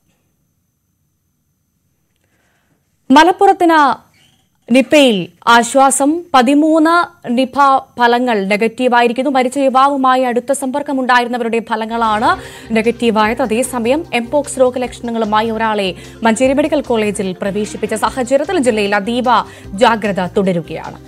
മലപ്പുറത്തിന് നിപ്പയിൽ ആശ്വാസം പതിമൂന്ന് നിപ ഫലങ്ങൾ നെഗറ്റീവായിരിക്കുന്നു മരിച്ച യുവാവുമായി അടുത്ത സമ്പർക്കമുണ്ടായിരുന്നവരുടെ ഫലങ്ങളാണ് നെഗറ്റീവായത് അതേസമയം എംപോക്സ് രോഗലക്ഷണങ്ങളുമായി ഒരാളെ മഞ്ചേരി മെഡിക്കൽ കോളേജിൽ പ്രവേശിപ്പിച്ച സാഹചര്യത്തിൽ ജില്ലയിൽ അതീവ ജാഗ്രത തുടരുകയാണ്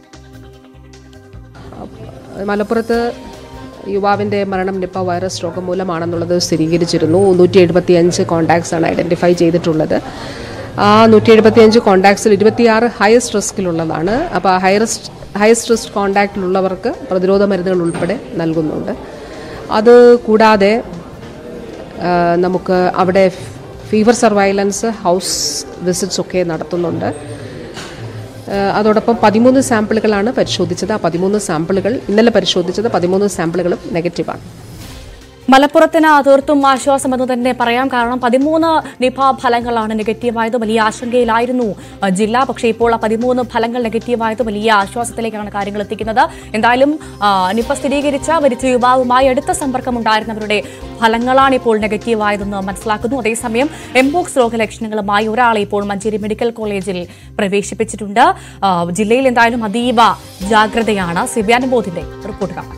മലപ്പുറത്ത് യുവാവിൻ്റെ മരണം നിപ്പ വൈറസ് രോഗം മൂലമാണെന്നുള്ളത് സ്ഥിരീകരിച്ചിരുന്നു നൂറ്റി എഴുപത്തി അഞ്ച് കോണ്ടാക്ട്സ് ആണ് ഐഡൻറ്റിഫൈ ചെയ്തിട്ടുള്ളത് ആ നൂറ്റി എഴുപത്തി അഞ്ച് കോണ്ടാക്ട്സിൽ ഇരുപത്തിയാറ് ഹയസ്റ്റ് റിസ്കിലുള്ളതാണ് അപ്പോൾ ആ ഹൈറസ്റ്റ് ഹയസ്റ്റ് റിസ്ക് കോണ്ടാക്റ്റിലുള്ളവർക്ക് പ്രതിരോധ മരുന്നുകൾ ഉൾപ്പെടെ നൽകുന്നുണ്ട് അത് കൂടാതെ ആ, നമുക്ക് അവിടെ ഫീവർ സർവൈലൻസ് ഹൗസ് വിസിറ്റ്സ് ഒക്കെ നടത്തുന്നുണ്ട് ഏഹ് അതോടൊപ്പം പതിമൂന്ന് സാമ്പിളുകളാണ് പരിശോധിച്ചത് ആ പതിമൂന്ന് സാമ്പിളുകൾ ഇന്നലെ പരിശോധിച്ചത് പതിമൂന്ന് സാമ്പിളുകളും നെഗറ്റീവാണ് മലപ്പുറത്തിന് തീർത്തും ആശ്വാസമെന്ന് തന്നെ പറയാം കാരണം പതിമൂന്ന് നിപ ഫലങ്ങളാണ് നെഗറ്റീവായത് വലിയ ആശങ്കയിലായിരുന്നു അഹ് ജില്ല പക്ഷേ ഇപ്പോൾ ആ പതിമൂന്ന് ഫലങ്ങൾ നെഗറ്റീവായത് വലിയ ആശ്വാസത്തിലേക്കാണ് കാര്യങ്ങൾ എത്തിക്കുന്നത് എന്തായാലും ആ, നിപ സ്ഥിരീകരിച്ച മരിച്ച യുവാവുമായി അടുത്ത സമ്പർക്കമുണ്ടായിരുന്നവരുടെ ഫലങ്ങളാണ് ഇപ്പോൾ നെഗറ്റീവായതെന്ന് മനസ്സിലാക്കുന്നു അതേസമയം എംബോക്സ് രോഗലക്ഷണങ്ങളുമായി ഒരാളെ ഇപ്പോൾ മഞ്ചേരി മെഡിക്കൽ കോളേജിൽ പ്രവേശിപ്പിച്ചിട്ടുണ്ട് ആ, ജില്ലയിൽ എന്തായാലും അതീവ ജാഗ്രതയാണ് സിബിയാനുബോധിന്റെ റിപ്പോർട്ട് കാണാം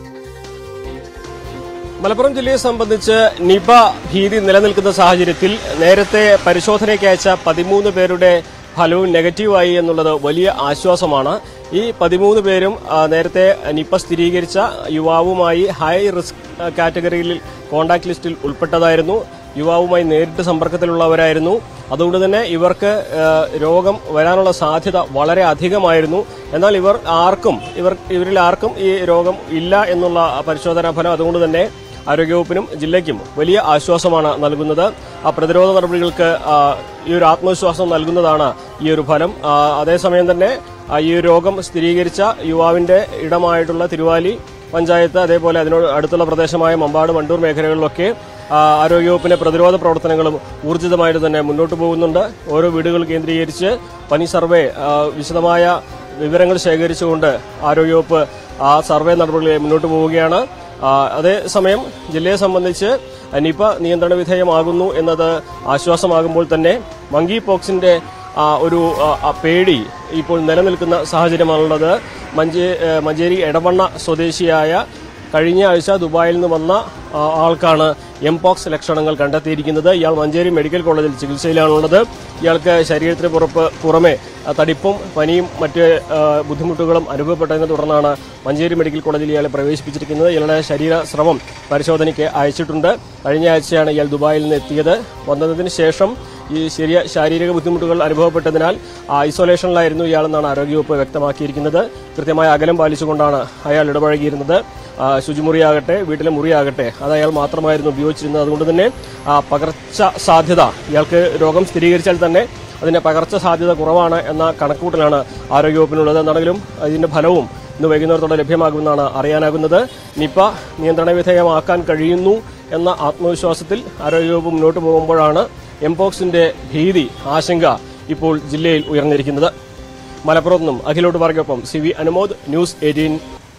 മലപ്പുറം ജില്ലയെ സംബന്ധിച്ച് നിപ ഭീതി നിലനിൽക്കുന്ന സാഹചര്യത്തിൽ നേരത്തെ പരിശോധനയ്ക്ക് അയച്ച പതിമൂന്ന് പേരുടെ ഫലവും നെഗറ്റീവായി എന്നുള്ളത് വലിയ ആശ്വാസമാണ് ഈ പതിമൂന്ന് പേരും ആ, നേരത്തെ നിപ സ്ഥിരീകരിച്ച യുവാവുമായി ഹൈ റിസ്ക് ആ, കാറ്റഗറിയിൽ കോണ്ടാക്ട് ലിസ്റ്റിൽ ഉൾപ്പെട്ടതായിരുന്നു യുവാവുമായി നേരിട്ട് സമ്പർക്കത്തിലുള്ളവരായിരുന്നു അതുകൊണ്ട് തന്നെ ഇവർക്ക് ആ, രോഗം വരാനുള്ള സാധ്യത വളരെ അധികമായിരുന്നു എന്നാൽ ഇവർ ആർക്കും ഇവർ ഇവരിൽ ആർക്കും ഈ രോഗം ഇല്ല എന്നുള്ള പരിശോധനാ ഫലം അതുകൊണ്ട് തന്നെ ആരോഗ്യവകുപ്പിനും ജില്ലയ്ക്കും വലിയ ആശ്വാസമാണ് നൽകുന്നത് ആ പ്രതിരോധ നടപടികൾക്ക് ആ, ഈ ഒരു ആത്മവിശ്വാസം നൽകുന്നതാണ് ഈ ഒരു ഫലം ആ, അതേസമയം തന്നെ ആ, ഈ ഒരു രോഗം സ്ഥിരീകരിച്ച യുവാവിന്റെ ഇടമായിട്ടുള്ള തിരുവാലി പഞ്ചായത്ത് അതേപോലെ അതിനോട് അടുത്തുള്ള പ്രദേശമായ മമ്പാട് വണ്ടൂർ മേഖലകളിലൊക്കെ ആ, ആരോഗ്യവകുപ്പിന്റെ പ്രതിരോധ പ്രവർത്തനങ്ങളും ഊർജിതമായിട്ട് തന്നെ മുന്നോട്ട് പോകുന്നുണ്ട് ഓരോ വീടുകൾ കേന്ദ്രീകരിച്ച് പനി സർവേ ആ, വിശദമായ വിവരങ്ങൾ ശേഖരിച്ചുകൊണ്ട് ആരോഗ്യവകുപ്പ് ആ സർവേ നടപടികൾ മുന്നോട്ട് പോവുകയാണ് ആ, അതേസമയം ജില്ലയെ സംബന്ധിച്ച് നിപ നിയന്ത്രണ വിധേയമാകുന്നു എന്നത് ആശ്വാസമാകുമ്പോൾ തന്നെ മങ്കി പോക്സിന്റെ ആ, ഒരു ആ, ആ, പേടി ഇപ്പോൾ നിലനിൽക്കുന്ന സാഹചര്യമാണുള്ളത് മഞ്ചേ- ഏ, മഞ്ചേരി എടവണ്ണ സ്വദേശിയായ കഴിഞ്ഞ ആഴ്ച ദുബായിൽ നിന്ന് വന്ന ആ, ആൾക്കാണ് എംപോക്സ് ലക്ഷണങ്ങൾ കണ്ടെത്തിയിരിക്കുന്നത് ഇയാൾ മഞ്ചേരി മെഡിക്കൽ കോളേജിൽ ചികിത്സയിലാണുള്ളത് ഇയാൾക്ക് ശരീരത്തിന് പുറപ്പ് പുറമെ ആ, തടിപ്പും പനിയും മറ്റ് ആ, ബുദ്ധിമുട്ടുകളും അനുഭവപ്പെട്ടതിനെ തുടർന്നാണ് മഞ്ചേരി മെഡിക്കൽ കോളേജിൽ ഇയാളെ പ്രവേശിപ്പിച്ചിരിക്കുന്നത് ഇയാളുടെ ശരീര സ്രവം പരിശോധനയ്ക്ക് അയച്ചിട്ടുണ്ട് കഴിഞ്ഞ ആഴ്ചയാണ് ഇയാൾ ദുബായിൽ നിന്ന് എത്തിയത് വന്നതിന് ശേഷം ഈ ശരിയ ശാരീരിക ബുദ്ധിമുട്ടുകൾ അനുഭവപ്പെട്ടതിനാൽ ആ, ഐസൊലേഷനിലായിരുന്നു ഇയാളെന്നാണ് ആരോഗ്യവകുപ്പ് വ്യക്തമാക്കിയിരിക്കുന്നത് കൃത്യമായ അകലം പാലിച്ചുകൊണ്ടാണ് അയാൾ ഇടപഴകിയിരുന്നത് ആ, ശുചിമുറിയാകട്ടെ വീട്ടിലെ മുറിയാകട്ടെ അത് അയാൾ മാത്രമായിരുന്നു ഉപയോഗിച്ചിരുന്നത് അതുകൊണ്ട് തന്നെ ആ, പകർച്ച സാധ്യത ഇയാൾക്ക് രോഗം സ്ഥിരീകരിച്ചാൽ തന്നെ അതിന്റെ പകർച്ച സാധ്യത കുറവാണ് എന്ന കണക്കുകൂട്ടലാണ് ആരോഗ്യവകുപ്പിനുള്ളത് എന്നാണെങ്കിലും ഇതിന്റെ ഫലവും ഇന്ന് വൈകുന്നേരത്തോടെ ലഭ്യമാകുമെന്നാണ് അറിയാനാകുന്നത് നിപ നിയന്ത്രണ വിധേയമാക്കാൻ കഴിയുന്നു എന്ന ആത്മവിശ്വാസത്തിൽ ആരോഗ്യവകുപ്പ് മുന്നോട്ട് പോകുമ്പോഴാണ് എംപോക്സിന്റെ ഭീതി ആശങ്ക ഇപ്പോൾ ജില്ലയിൽ ഉയർന്നിരിക്കുന്നത് മലപ്പുറത്ത് നിന്നും അഖിലോട്ട് പാർക്കൊപ്പം C V Anumod news eighteen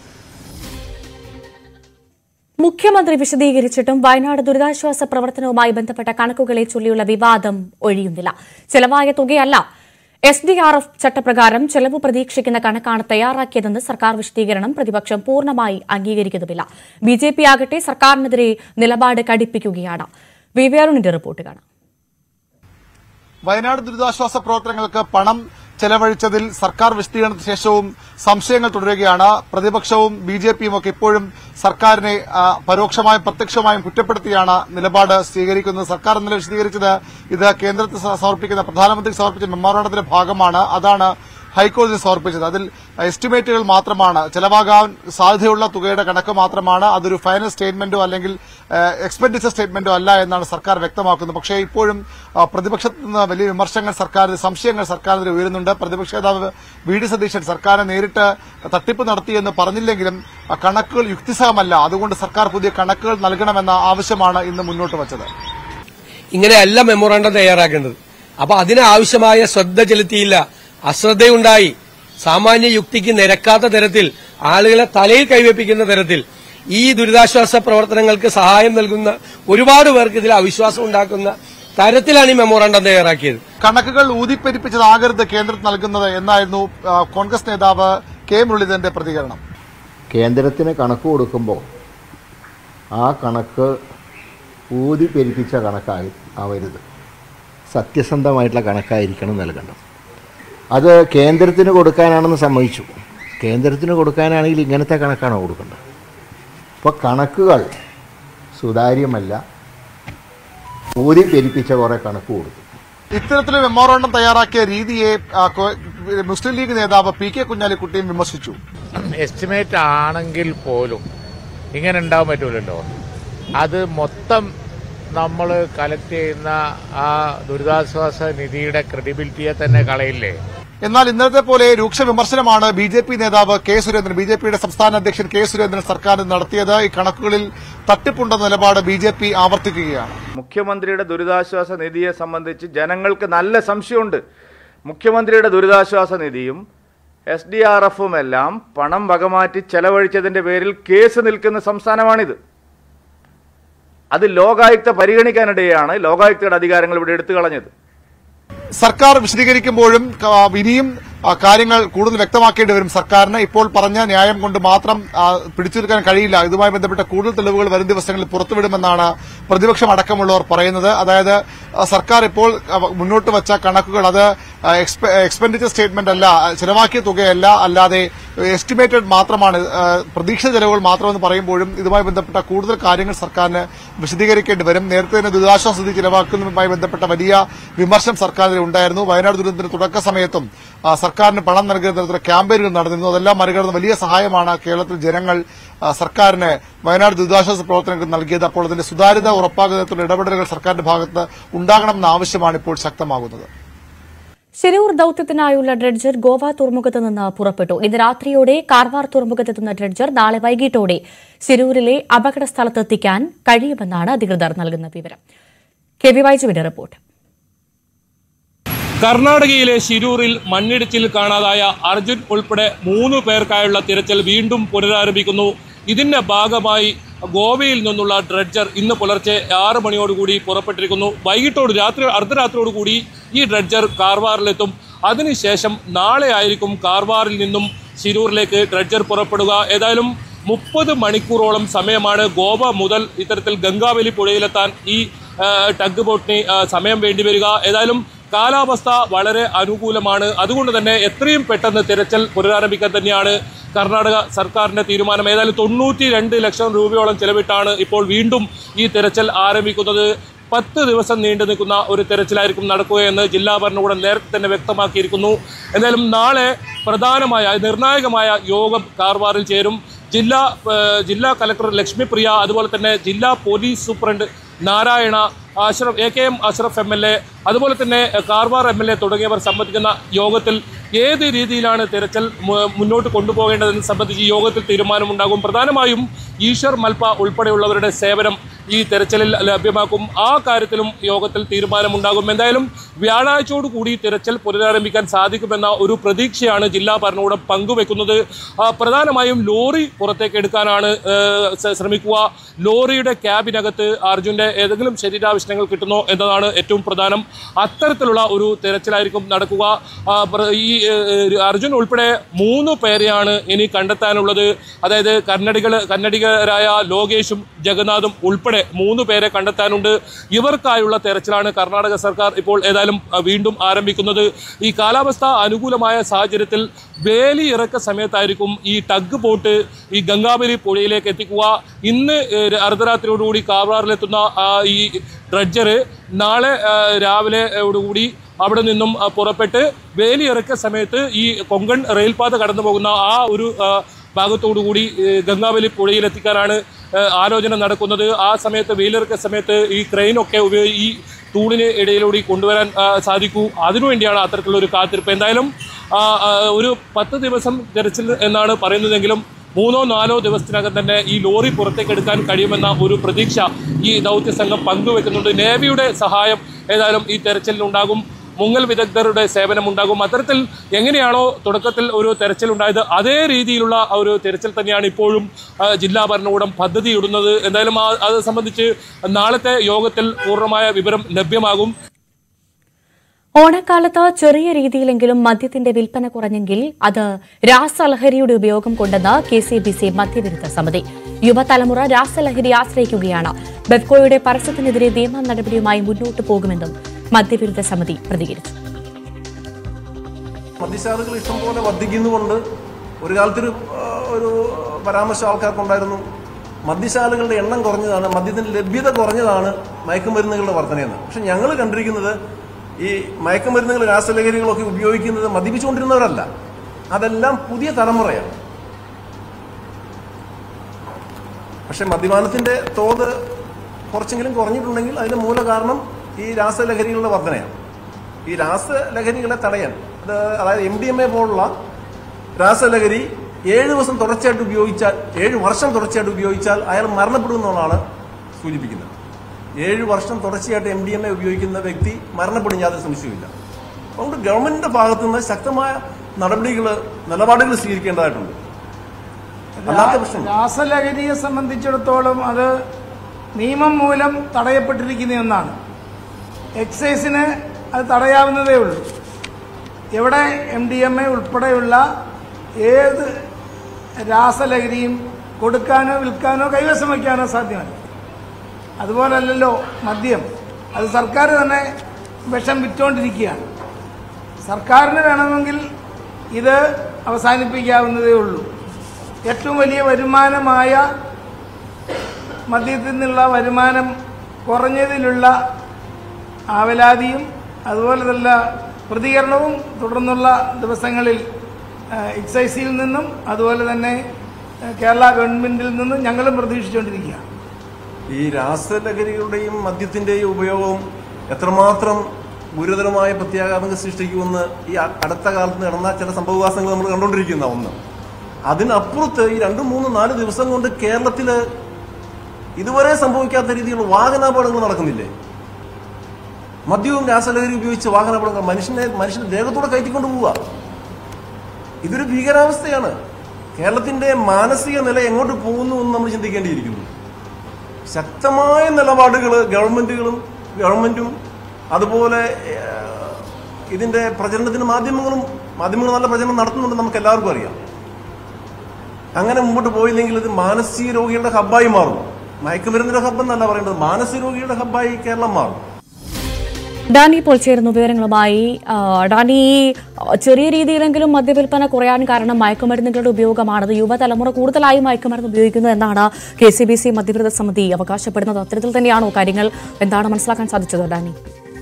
മുഖ്യമന്ത്രി വിശദീകരിച്ചിട്ടും വയനാട് ദുരിതാശ്വാസ പ്രവർത്തനവുമായി ബന്ധപ്പെട്ട കണക്കുകളെ ചൊല്ലിയുള്ള വിവാദം ഒഴിയുന്നില്ല ചെലവായ തുകയല്ല എസ് ഡി ആർ എഫ് ചട്ടപ്രകാരം ചെലവ് പ്രതീക്ഷിക്കുന്ന കണക്കാണ് തയ്യാറാക്കിയതെന്ന് സർക്കാർ വിശദീകരണം പ്രതിപക്ഷം പൂർണ്ണമായി അംഗീകരിക്കുന്നുമില്ല ബി ജെ പി ആകട്ടെ സർക്കാരിനെതിരെ നിലപാട് കടുപ്പിക്കുകയാണ് വി വി അരുണിന്റെ റിപ്പോർട്ട് കാണാം വയനാട് ദുരിതാശ്വാസ പ്രവർത്തനങ്ങൾക്ക് പണം ചെലവഴിച്ചതിൽ സർക്കാർ വിശദീകരണത്തിന് ശേഷവും സംശയങ്ങൾ തുടരുകയാണ് പ്രതിപക്ഷവും ബി ജെ പിയും ഒക്കെ ഇപ്പോഴും സർക്കാരിനെ ആ, പരോക്ഷമായും പ്രത്യക്ഷമായും കുറ്റപ്പെടുത്തിയാണ് നിലപാട് സ്വീകരിക്കുന്നത് സർക്കാർ ഇന്നലെ വിശദീകരിച്ചത് ഇത് കേന്ദ്രത്തിൽ സ- സമർപ്പിക്കുന്ന പ്രധാനമന്ത്രി സമർപ്പിച്ച മെമ്മോറാണ്ടത്തിന്റെ ഭാഗമാണ് അതാണ് ഹൈക്കോടതി സമർപ്പിച്ചത് അതിൽ എസ്റ്റിമേറ്റുകൾ മാത്രമാണ് ചെലവാകാൻ സാധ്യതയുള്ള തുകയുടെ കണക്ക് മാത്രമാണ് അതൊരു ഫൈനൽ സ്റ്റേറ്റ്മെന്റോ അല്ലെങ്കിൽ എക്സ്പെൻഡിച്ചർ സ്റ്റേറ്റ്മെന്റോ അല്ല എന്നാണ് സർക്കാർ വ്യക്തമാക്കുന്നത് പക്ഷേ ഇപ്പോഴും ആ, പ്രതിപക്ഷത്ത് നിന്ന് വലിയ വിമർശനങ്ങൾ സർക്കാരിന് സംശയങ്ങൾ സർക്കാരിനെതിരെ ഉയരുന്നുണ്ട് പ്രതിപക്ഷ നേതാവ് വി ഡി സതീശൻ സർക്കാരിനെ നേരിട്ട് തട്ടിപ്പ് നടത്തിയെന്ന് പറഞ്ഞില്ലെങ്കിലും ആ, കണക്കുകൾ യുക്തിസഹമല്ല അതുകൊണ്ട് സർക്കാർ പുതിയ കണക്കുകൾ നൽകണമെന്ന ആവശ്യമാണ് ഇന്ന് മുന്നോട്ട് വച്ചത് ഇങ്ങനെയല്ല മെമ്മോറാണ്ടം തയ്യാറാക്കേണ്ടത് അപ്പൊ അതിനാവശ്യമായ ശ്രദ്ധ ചെലുത്തിയില്ല അശ്രദ്ധയുണ്ടായി സാമാന്യ യുക്തിക്ക് നിരക്കാത്ത തരത്തിൽ ആളുകളെ തലയിൽ കൈവപ്പിക്കുന്ന തരത്തിൽ ഈ ദുരിതാശ്വാസ പ്രവർത്തനങ്ങൾക്ക് സഹായം നൽകുന്ന ഒരുപാട് പേർക്ക് ഇതിൽ അവിശ്വാസം ഉണ്ടാക്കുന്ന തരത്തിലാണ് ഈ മെമ്മോറാണ്ടം തയ്യാറാക്കിയത് കണക്കുകൾ ഊതിപ്പെരിപ്പിച്ചതാകരുത് കേന്ദ്രത്തിന് നൽകുന്നത് എന്നായിരുന്നു ആ, കോൺഗ്രസ് നേതാവ് കെ മുരളീധരന്റെ പ്രതികരണം കേന്ദ്രത്തിന് കണക്ക് കൊടുക്കുമ്പോൾ ആ കണക്ക് ഊതി പെരുപ്പിച്ച കണക്കായി ആവരുത് സത്യസന്ധമായിട്ടുള്ള കണക്കായിരിക്കണം നൽകേണ്ടത് അത് കേന്ദ്രത്തിന് കൊടുക്കാനാണെന്ന് സമ്മതിച്ചു കേന്ദ്രത്തിന് കൊടുക്കാനാണെങ്കിൽ ഇങ്ങനത്തെ കണക്കാണ് കൊടുക്കേണ്ടത് അപ്പോൾ കണക്കുകൾ സുതാര്യമല്ല ഊതി പെരുപ്പിച്ച കുറേ കണക്ക് കൊടുത്തു ഇത്തരത്തിലൊരു മെമ്മോറാണ്ടം തയ്യാറാക്കിയ രീതിയെ ആ, കോ- മുസ്ലിം ലീഗ് നേതാവ് പി കെ കുഞ്ഞാലിക്കുട്ടിയും വിമർശിച്ചു എസ്റ്റിമേറ്റ് ആണെങ്കിൽ പോലും ഇങ്ങനെ ഉണ്ടാവാൻ പറ്റൂലല്ലോ അത് മൊത്തം നമ്മൾ കളക്ട് ചെയ്യുന്ന ആ ദുരിതാശ്വാസ നിധിയുടെ ക്രെഡിബിലിറ്റിയെ തന്നെ കളയില്ലേ എന്നാൽ ഇന്നലത്തെ പോലെ രൂക്ഷ വിമർശനമാണ് ബി ജെ പി നേതാവ് കെ സുരേന്ദ്രൻ ബി ജെ പിയുടെ സംസ്ഥാന അധ്യക്ഷൻ കെ സുരേന്ദ്രൻ സർക്കാരിന് നടത്തിയത് ഈ കണക്കുകളിൽ തട്ടിപ്പുണ്ടെന്ന നിലപാട് ബി ജെ പി ആവർത്തിക്കുകയാണ് മുഖ്യമന്ത്രിയുടെ ദുരിതാശ്വാസ നിധിയെ സംബന്ധിച്ച് ജനങ്ങൾക്ക് നല്ല സംശയമുണ്ട് മുഖ്യമന്ത്രിയുടെ ദുരിതാശ്വാസ നിധിയും എസ് ഡി ആർ എഫും എല്ലാം പണം വകമാറ്റി ചെലവഴിച്ചതിന്റെ പേരിൽ കേസ് നിൽക്കുന്ന സംസ്ഥാനമാണിത് അത് ലോകായുക്ത പരിഗണിക്കാനിടെയാണ് ലോകായുക്തയുടെ അധികാരങ്ങൾ ഇവിടെ എടുത്തു കളഞ്ഞത് സർക്കാർ വിശദീകരിക്കുമ്പോഴും ക- ഇനിയും ആ, കാര്യങ്ങൾ കൂടുതൽ വ്യക്തമാക്കേണ്ടി വരും സർക്കാരിന് ഇപ്പോൾ പറഞ്ഞ ന്യായം കൊണ്ട് മാത്രം ആ, പിടിച്ചു നിൽക്കാൻ കഴിയില്ല ഇതുമായി ബന്ധപ്പെട്ട കൂടുതൽ തെളിവുകൾ വരും ദിവസങ്ങളിൽ പുറത്തുവിടുമെന്നാണ് പ്രതിപക്ഷം അടക്കമുള്ളവർ പറയുന്നത് അതായത് ആ, സർക്കാർ ഇപ്പോൾ ആ, മുന്നോട്ട് വച്ച കണക്കുകൾ അത് എക്സ്പെൻഡിച്ചർ സ്റ്റേറ്റ്മെന്റ് അല്ല ആ, ചെലവാക്കിയ തുകയല്ല അല്ലാതെ എസ്റ്റിമേറ്റഡ് മാത്രമാണ് ആ, പ്രതീക്ഷിത ചെലവുകൾ മാത്രമെന്ന് പറയുമ്പോഴും ഇതുമായി ബന്ധപ്പെട്ട കൂടുതൽ കാര്യങ്ങൾ സർക്കാരിന് വിശദീകരിക്കേണ്ടി വരും നേരത്തെ തന്നെ ദുരിതാശ്വാസ നിധി ചെലവാക്കുന്നതുമായി ബന്ധപ്പെട്ട വലിയ വിമർശനം സർക്കാരിന് ഉണ്ടായിരുന്നു വയനാട് ദുരന്തത്തിന് തുടക്ക സമയത്തും ആ, സർക്കാരിന് പണം നൽകുന്ന തരത്തിലുള്ള ക്യാമ്പയിനുകൾ നടന്നിരുന്നു അതെല്ലാം മറികടന്ന് വലിയ സഹായമാണ് കേരളത്തിൽ ജനങ്ങൾ ആ, സർക്കാരിന് വയനാട് ദുരിതാശ്വാസ പ്രവർത്തനങ്ങൾക്ക് നൽകിയത് അപ്പോൾ അതിന്റെ സുതാര്യത ഉറപ്പാക്കുന്ന തരത്തിലുള്ള ഇടപെടലുകൾ സർക്കാരിന്റെ ഭാഗത്ത് ഉണ്ടാകണമെന്ന ആവശ്യമാണ് ഇപ്പോൾ ശക്തമാകുന്നത് ശിരൂർ ദൌത്യത്തിനായുള്ള ഡ്രഡ്ജർ ഗോവ തുറമുഖത്ത് നിന്ന് പുറപ്പെട്ടു ഇന്ന് രാത്രിയോടെ കാർവാർ തുറമുഖത്തെത്തുന്ന ഡ്രഡ്ജർ നാളെ വൈകിട്ടോടെ ശിരൂരിലെ അപകട സ്ഥലത്തെത്തിക്കാൻ കഴിയുമെന്നാണ് അധികൃതർ നൽകുന്ന വിവരം കെ വി വൈജുവിന്റെ റിപ്പോർട്ട് കർണാടകയിലെ ശിരൂരിൽ മണ്ണിടിച്ചിൽ കാണാതായ അർജുൻ ഉൾപ്പെടെ മൂന്ന് പേർക്കായുള്ള തിരച്ചിൽ വീണ്ടും പുനരാരംഭിക്കുന്നു ഇതിന്റെ ഭാഗമായി ഗോവയിൽ നിന്നുള്ള ഡ്രഡ്ജർ ഇന്ന് പുലർച്ചെ ആറ് മണിയോടുകൂടി പുറപ്പെട്ടിരിക്കുന്നു വൈകിട്ടോട് രാത്രി അർദ്ധരാത്രിയോടുകൂടി ഈ ഡ്രഡ്ജർ കാർവാറിലെത്തും അതിനുശേഷം നാളെ ആയിരിക്കും കാർവാറിൽ നിന്നും ശിരൂരിലേക്ക് ഡ്രഡ്ജർ പുറപ്പെടുക ഏതായാലും മുപ്പത് മണിക്കൂറോളം സമയമാണ് ഗോവ മുതൽ ഇത്തരത്തിൽ ഗംഗാവലി പുഴയിലെത്താൻ ഈ ആ, ടഗ് ബോട്ടിന് ആ, സമയം വേണ്ടിവരിക ഏതായാലും കാലാവസ്ഥ വളരെ അനുകൂലമാണ് അതുകൊണ്ട് തന്നെ എത്രയും പെട്ടെന്ന് തിരച്ചിൽ പുനരാരംഭിക്കാൻ തന്നെയാണ് കർണാടക സർക്കാരിന്റെ തീരുമാനം ഏതായാലും തൊണ്ണൂറ്റി രണ്ട് ലക്ഷം രൂപയോളം ചെലവിട്ടാണ് ഇപ്പോൾ വീണ്ടും ഈ തിരച്ചിൽ ആരംഭിക്കുന്നത് പത്ത് ദിവസം നീണ്ടു നിൽക്കുന്ന ഒരു തെരച്ചിലായിരിക്കും നടക്കുകയെന്ന് ജില്ലാ ഭരണകൂടം നേരത്തെ തന്നെ വ്യക്തമാക്കിയിരിക്കുന്നു എന്തായാലും നാളെ പ്രധാനമായ നിർണായകമായ യോഗം കാർവാറിൽ ചേരും ജില്ലാ ഏഹ്, ജില്ലാ കലക്ടർ ലക്ഷ്മിപ്രിയ അതുപോലെ തന്നെ ജില്ലാ police superintendent Narayana Ashraf A K M Ashraf M L A അതുപോലെ തന്നെ ഏഹ്, കാർവാർ എം എൽ എ തുടങ്ങിയവർ സംബന്ധിക്കുന്ന യോഗത്തിൽ ഏത് രീതിയിലാണ് തിരച്ചിൽ മു- മുന്നോട്ട് കൊണ്ടുപോകേണ്ടതെന്ന് സംബന്ധിച്ച് ഈ യോഗത്തിൽ തീരുമാനമുണ്ടാകും പ്രധാനമായും ഈശ്വർ മൽപ്പ ഉൾപ്പെടെയുള്ളവരുടെ സേവനം ഈ തെരച്ചിലിൽ ലഭ്യമാക്കും ആ കാര്യത്തിലും യോഗത്തിൽ തീരുമാനമുണ്ടാകും എന്തായാലും വ്യാഴാഴ്ചയോടുകൂടി തിരച്ചിൽ പുനരാരംഭിക്കാൻ സാധിക്കുമെന്ന ഒരു പ്രതീക്ഷയാണ് ജില്ലാ ഭരണകൂടം പങ്കുവെക്കുന്നത് ആ, പ്രധാനമായും ലോറി പുറത്തേക്ക് എടുക്കാനാണ് ഏഹ്, സ- ശ്രമിക്കുക ലോറിയുടെ ക്യാബിനകത്ത് അർജുന്റെ ഏതെങ്കിലും ശരീരാവശ്യങ്ങൾ കിട്ടുന്നോ എന്നതാണ് ഏറ്റവും പ്രധാനം അത്തരത്തിലുള്ള ഒരു തിരച്ചിലായിരിക്കും നടക്കുക ആ, പ്ര- ഈ ഏഹ്, അർജുൻ ഉൾപ്പെടെ മൂന്ന് പേരെയാണ് ഇനി കണ്ടെത്താനുള്ളത് അതായത് കന്നഡികൾ കന്നഡികരായ ലോകേഷും ജഗന്നാഥും ഉൾപ്പെടെ മൂന്ന് പേരെ കണ്ടെത്താനുണ്ട് ഇവർക്കായുള്ള തെരച്ചിലാണ് കർണാടക സർക്കാർ ഇപ്പോൾ ഏതായാലും അഹ്, വീണ്ടും ആരംഭിക്കുന്നത് ഈ കാലാവസ്ഥ അനുകൂലമായ സാഹചര്യത്തിൽ വേലി ഇറക്ക സമയത്തായിരിക്കും ഈ ടഗ് ബോട്ട് ഈ ഗംഗാവലി പുഴയിലേക്ക് എത്തിക്കുക ഇന്ന് ഏഹ്, അർദ്ധരാത്രിയോടുകൂടി കാവാറിലെത്തുന്ന ആ, ഈ ഡ്രഡ്ജർ നാളെ ആ, രാവിലെയോടുകൂടി അവിടെ നിന്നും ആ, പുറപ്പെട്ട് വേലി ഇറക്ക സമയത്ത് ഈ കൊങ്കൺ റെയിൽപാത കടന്നു പോകുന്ന ആ ഒരു ആ, ഭാഗത്തോടുകൂടി ഏഹ്, ഗംഗാവലി പുഴയിലെത്തിക്കാനാണ് ഏഹ്, ആലോചന നടക്കുന്നത് ആ സമയത്ത് വെയിലിറക്ക സമയത്ത് ഈ ക്രെയിനൊക്കെ ഉപയോഗി ഈ തൂണിന് ഇടയിലൂടെ കൊണ്ടുവരാൻ ആ, സാധിക്കൂ അതിനുവേണ്ടിയാണ് അത്തരത്തിലുള്ള ഒരു കാത്തിരിപ്പ് എന്തായാലും ആ, ആ, ഒരു പത്ത് ദിവസം തെരച്ചിൽ എന്നാണ് പറയുന്നതെങ്കിലും മൂന്നോ നാലോ ദിവസത്തിനകം തന്നെ ഈ ലോറി പുറത്തേക്ക് എടുക്കാൻ കഴിയുമെന്ന ഒരു പ്രതീക്ഷ ഈ ദൗത്യ സംഘം പങ്കുവെക്കുന്നുണ്ട് നേവിയുടെ സഹായം ഏതായാലും ഈ തെരച്ചിലിനുണ്ടാകും മുങ്ങൽ വിദഗ്ധരുടെ സേവനം ഉണ്ടാകും അത്തരത്തിൽ എങ്ങനെയാണോ തുടക്കത്തിൽ ഒരു തെരച്ചിൽ ഉണ്ടായത് അതേ രീതിയിലുള്ള ഒരു തെരച്ചിൽ തന്നെയാണ് ഇപ്പോഴും ആ, ജില്ലാ ഭരണകൂടം പദ്ധതിയിടുന്നത് എന്തായാലും ആ- അത് സംബന്ധിച്ച് നാളത്തെ യോഗത്തിൽ പൂർണ്ണമായ വിവരം ലഭ്യമാകും ഓണക്കാലത്ത് ചെറിയ രീതിയിലെങ്കിലും മദ്യത്തിന്റെ വിൽപ്പന കുറഞ്ഞെങ്കിൽ അത് രാസലഹരിയുടെ ഉപയോഗം കൊണ്ടെന്ന് കെ സി ബി സി മദ്യവിരുദ്ധ സമിതി യുവതലമുറ രാസലഹരി ആശ്രയിക്കുകയാണ് ബെഫ്കോയുടെ പരസ്യത്തിനെതിരെ നിയമ നടപടിയുമായി മുന്നോട്ടു പോകുമെന്നും മദ്യവിരുദ്ധ സമിതി പ്രതികരിച്ചു മദ്യശാലകൾ ഇഷ്ടംപോലെ വർദ്ധിക്കുന്നുകൊണ്ട് ഒരു കാലത്തൊരു ആ, ഒരു പരാമർശം ആൾക്കാർക്കുണ്ടായിരുന്നു മദ്യശാലകളുടെ എണ്ണം കുറഞ്ഞതാണ് മദ്യത്തിന്റെ ലഭ്യത കുറഞ്ഞതാണ് മയക്കുമരുന്നുകളുടെ വർധനയെന്ന് പക്ഷെ ഞങ്ങൾ കണ്ടിരിക്കുന്നത് ഈ മയക്കുമരുന്നുകൾ രാസലഹരികളൊക്കെ ഉപയോഗിക്കുന്നത് മദ്യപിച്ചുകൊണ്ടിരുന്നവരല്ല അതെല്ലാം പുതിയ തലമുറയാണ് പക്ഷെ മദ്യപാനത്തിന്റെ തോത് കുറച്ചെങ്കിലും കുറഞ്ഞിട്ടുണ്ടെങ്കിൽ അതിന്റെ മൂല കാരണം ഈ രാസലഹരികളുടെ വർധനയാണ് ഈ രാസലഹരികളെ തടയാൻ അത് അതായത് എം ഡി എം എ പോലുള്ള രാസലഹരി ഏഴ് ദിവസം തുടർച്ചയായിട്ട് ഉപയോഗിച്ചാൽ ഏഴ് വർഷം തുടർച്ചയായിട്ട് ഉപയോഗിച്ചാൽ അയാൾ മരണപ്പെടുമെന്നുള്ളതാണ് സൂചിപ്പിക്കുന്നത് ഏഴ് വർഷം തുടർച്ചയായിട്ട് എം ഡി എം എ ഉപയോഗിക്കുന്ന വ്യക്തി മരണപ്പെടും യാതൊരു സംശയവുമില്ല അതുകൊണ്ട് ഗവൺമെന്റിന്റെ ഭാഗത്തു നിന്ന് ശക്തമായ നടപടികൾ നിലപാടുകൾ സ്വീകരിക്കേണ്ടതായിട്ടുണ്ട് അല്ലാത്ത പ്രശ്നം രാസലഹരിയെ സംബന്ധിച്ചിടത്തോളം അത് നിയമം മൂലം തടയപ്പെട്ടിരിക്കുന്ന ഒന്നാണ് എക്സൈസിന് അത് തടയാവുന്നതേ ഉള്ളൂ എവിടെ എം ഡി എം എ ഉൾപ്പെടെയുള്ള ഏത് രാസലഹരിയും കൊടുക്കാനോ വിൽക്കാനോ കൈവശം വയ്ക്കാനോ സാധ്യമല്ല അതുപോലല്ലല്ലോ മദ്യം അത് സർക്കാർ തന്നെ വിഷം വിറ്റുകൊണ്ടിരിക്കുകയാണ് സർക്കാരിന് വേണമെങ്കിൽ ഇത് അവസാനിപ്പിക്കാവുന്നതേ ഉള്ളൂ ഏറ്റവും വലിയ വരുമാനമായ മദ്യത്തിൽ നിന്നുള്ള വരുമാനം കുറഞ്ഞതിലുള്ള ആവലാതിയും അതുപോലെ തന്നെ പ്രതികരണവും തുടർന്നുള്ള ദിവസങ്ങളിൽ ആ, എക്സൈസിൽ നിന്നും അതുപോലെ തന്നെ ആ, കേരള ഗവൺമെന്റിൽ നിന്നും ഞങ്ങളും പ്രതീക്ഷിച്ചുകൊണ്ടിരിക്കുകയാണ് ഈ രാസലഹരികളുടെയും മദ്യത്തിന്റെയും ഉപയോഗവും എത്രമാത്രം ഗുരുതരമായ പ്രത്യാഘാതങ്ങൾ സൃഷ്ടിക്കുമെന്ന് ഈ അ- അടുത്ത കാലത്ത് നടന്ന ചില സംഭവവാസങ്ങൾ നമ്മൾ കണ്ടുകൊണ്ടിരിക്കുന്ന ഒന്ന് അതിനപ്പുറത്ത് ഈ രണ്ടു മൂന്ന് നാല് ദിവസം കൊണ്ട് കേരളത്തില് ഇതുവരെ സംഭവിക്കാത്ത രീതിയിലുള്ള വാഹനാപകടങ്ങൾ നടക്കുന്നില്ലേ മദ്യവും രാസലഹരി ഉപയോഗിച്ച് വാഹനാപകടങ്ങൾ മനുഷ്യനെ മനുഷ്യന്റെ ദേഹത്തൂടെ കയറ്റിക്കൊണ്ട് പോവുക ഇതൊരു ഭീകരാവസ്ഥയാണ് കേരളത്തിന്റെ മാനസിക നില എങ്ങോട്ട് പോകുന്നു എന്ന് നമ്മൾ ചിന്തിക്കേണ്ടിയിരിക്കുന്നു ശക്തമായ നിലപാടുകൾ ഗവൺമെന്റുകളും ഗവൺമെന്റും അതുപോലെ ഏഹ്, ഇതിന്റെ പ്രചരണത്തിന് മാധ്യമങ്ങളും മാധ്യമങ്ങൾ നല്ല പ്രചരണം നടത്തുന്നുണ്ട് നമുക്ക് എല്ലാവർക്കും അറിയാം അങ്ങനെ മുമ്പോട്ട് പോയില്ലെങ്കിൽ ഇത് മാനസിക രോഗികളുടെ ഹബ്ബായി മാറും മയക്കുമരുന്നിന്റെ ഹബ്ബ് എന്നല്ല പറയേണ്ടത് മാനസിക രോഗികളുടെ ഹബ്ബായി കേരളം മാറും ഡാനി ഇപ്പോൾ ചേരുന്നു വിവരങ്ങളുമായി ആ, ഡാനി ആ, ചെറിയ രീതിയിലെങ്കിലും മദ്യവിൽപ്പന കുറയാൻ കാരണം മയക്കുമരുന്നുകളുടെ ഉപയോഗമാണത് യുവതലമുറ കൂടുതലായി മയക്കുമരുന്ന് ഉപയോഗിക്കുന്നു എന്നാണ് കെ സി ബി സി മദ്യവിരുദ്ധ സമിതി അവകാശപ്പെടുന്നത് അത്തരത്തിൽ തന്നെയാണോ കാര്യങ്ങൾ എന്താണ് മനസ്സിലാക്കാൻ സാധിച്ചത് Dani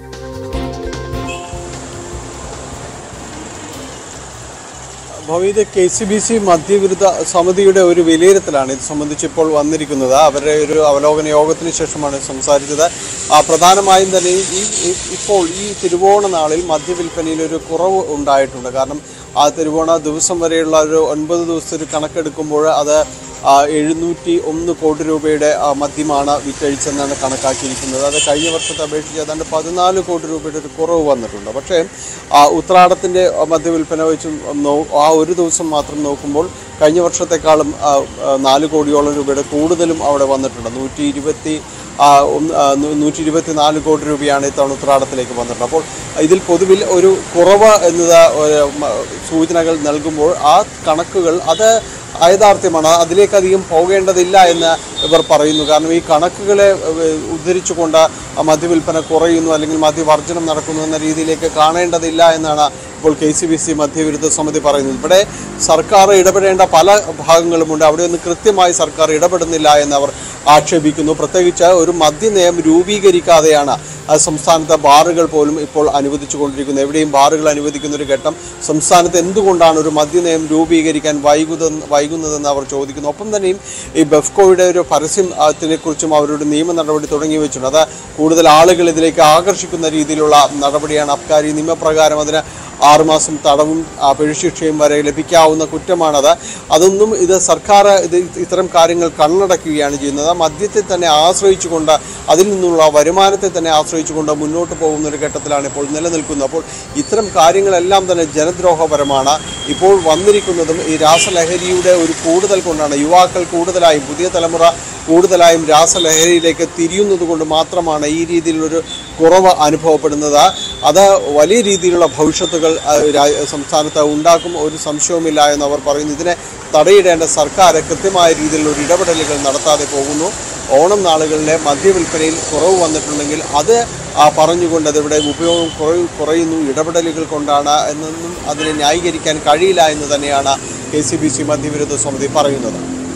Bhaveeth K C B C മദ്യവിരുദ്ധ സമിതിയുടെ ഒരു വിലയിരുത്തലാണ് ഇത് സംബന്ധിച്ച് ഇപ്പോൾ വന്നിരിക്കുന്നത് അവരുടെ ഒരു അവലോകന യോഗത്തിന് ശേഷമാണ് സംസാരിച്ചത് ആ പ്രധാനമായും തന്നെ ഈ ഈ- ഇപ്പോൾ ഈ തിരുവോണ നാളിൽ മദ്യവിൽപ്പനയിൽ ഒരു കുറവ് ഉണ്ടായിട്ടുണ്ട് കാരണം ആ തിരുവോണ ദിവസം വരെയുള്ള ഒരു ഒൻപത് ദിവസത്തെ ഒരു കണക്കെടുക്കുമ്പോൾ അത് ആ, എഴുന്നൂറ്റി ഒന്ന് കോടി രൂപയുടെ ആ, മദ്യമാണ് വിറ്റഴിച്ചെന്നാണ് കണക്കാക്കിയിരിക്കുന്നത് അത് കഴിഞ്ഞ വർഷത്തെ അപേക്ഷിച്ച് ഏതാണ്ട് പതിനാല് കോടി രൂപയുടെ ഒരു കുറവ് വന്നിട്ടുണ്ട് പക്ഷേ ആ, ഉത്രാടത്തിൻ്റെ മദ്യവിൽപ്പന വെച്ച് നോ- ആ ഒരു ദിവസം മാത്രം നോക്കുമ്പോൾ കഴിഞ്ഞ വർഷത്തെക്കാളും ആ, ആ, നാല് കോടിയോളം രൂപയുടെ കൂടുതലും അവിടെ വന്നിട്ടുണ്ട് നൂറ്റി ഇരുപത്തി ആ, ഒന്ന് ആ, നൂ- നൂറ്റി ഇരുപത്തി നാല് കോടി രൂപയാണ് ഇത്തവണ ഉത്രാടത്തിലേക്ക് വന്നിട്ടുള്ളത് അപ്പോൾ ഇതിൽ പൊതുവിൽ ഒരു കുറവ് എന്നത് ഒരു മ- സൂചനകൾ നൽകുമ്പോൾ ആ കണക്കുകൾ അത് യാഥാർത്ഥ്യമാണ് അതിലേക്ക് അധികം പോകേണ്ടതില്ല എന്ന് ഇവർ പറയുന്നു കാരണം ഈ കണക്കുകളെ ഏഹ്, ഉദ്ധരിച്ചുകൊണ്ട് ആ മദ്യവിൽപ്പന കുറയുന്നു അല്ലെങ്കിൽ മദ്യവർജനം നടക്കുന്നു എന്ന രീതിയിലേക്ക് കാണേണ്ടതില്ല എന്നാണ് ഇപ്പോൾ കെ സി ബി സി മദ്യവിരുദ്ധ സമിതി പറയുന്നത് ഇവിടെ സർക്കാർ ഇടപെടേണ്ട പല ഭാഗങ്ങളുമുണ്ട് അവിടെയൊന്നും കൃത്യമായി സർക്കാർ ഇടപെടുന്നില്ല എന്ന് അവർ ആക്ഷേപിക്കുന്നു പ്രത്യേകിച്ച് ഒരു മദ്യനയം രൂപീകരിക്കാതെയാണ് ആ സംസ്ഥാനത്തെ ബാറുകൾ പോലും ഇപ്പോൾ അനുവദിച്ചുകൊണ്ടിരിക്കുന്നത് എവിടെയും ബാറുകൾ അനുവദിക്കുന്ന ഒരു ഘട്ടം സംസ്ഥാനത്ത് എന്തുകൊണ്ടാണ് ഒരു മദ്യനയം രൂപീകരിക്കാൻ വൈകുത വൈകുന്നതെന്ന് അവർ ചോദിക്കുന്നു ഒപ്പം തന്നെയും ഈ ബെഫ്കോയുടെ ഒരു പരസ്യത്തിനെ കുറിച്ചും അവരുടെ നിയമ നടപടി തുടങ്ങി വെച്ചിട്ടുണ്ട് അത് കൂടുതൽ ആളുകൾ ഇതിലേക്ക് ആകർഷിക്കുന്ന രീതിയിലുള്ള നടപടിയാണ് അബ്കാരി നിയമപ്രകാരം അതിന് ആറുമാസം തടവും ആ, പിഴശിക്ഷയും വരെ ലഭിക്കാവുന്ന കുറ്റമാണത് അതൊന്നും ഇത് സർക്കാർ ഇത് ഇത്തരം കാര്യങ്ങൾ കണ്ണടക്കുകയാണ് ചെയ്യുന്നത് മദ്യത്തെ തന്നെ ആശ്രയിച്ചുകൊണ്ട് അതിൽ നിന്നുള്ള വരുമാനത്തെ തന്നെ ആശ്രയിച്ചുകൊണ്ട് മുന്നോട്ട് പോകുന്ന ഒരു ഘട്ടത്തിലാണ് ഇപ്പോൾ നിലനിൽക്കുന്നത് അപ്പോൾ ഇത്തരം കാര്യങ്ങളെല്ലാം തന്നെ ജനദ്രോഹപരമാണ് ഇപ്പോൾ വന്നിരിക്കുന്നതും ഈ രാസലഹരിയുടെ ഒരു കൂടുതൽ കൊണ്ടാണ് യുവാക്കൾ കൂടുതലായും പുതിയ തലമുറ കൂടുതലായും രാസലഹരിയിലേക്ക് തിരിയുന്നത് കൊണ്ട് മാത്രമാണ് ഈ രീതിയിലൊരു കുറവ് അനുഭവപ്പെടുന്നത് അത് വലിയ രീതിയിലുള്ള ഭവിഷ്യത്തുകൾ ആ, രാ- സംസ്ഥാനത്ത് ഉണ്ടാക്കും ഒരു സംശയവുമില്ല എന്ന് അവർ പറയുന്നു ഇതിനെ തടയിടേണ്ട സർക്കാർ കൃത്യമായ രീതിയിലുള്ള ഒരു ഇടപെടലുകൾ നടത്താതെ പോകുന്നു ഓണം നാളുകളിലെ മദ്യവിൽപ്പനയിൽ കുറവ് വന്നിട്ടുണ്ടെങ്കിൽ അത് ആ പറഞ്ഞുകൊണ്ട് അതിവിടെ ഉപയോഗം കുറവ് കുറയുന്നു ഇടപെടലുകൾ കൊണ്ടാണ് എന്നൊന്നും അതിനെ ന്യായീകരിക്കാൻ കഴിയില്ല എന്ന് തന്നെയാണ് കെ സി ബി സി മദ്യവിരുദ്ധ സമിതി പറയുന്നത്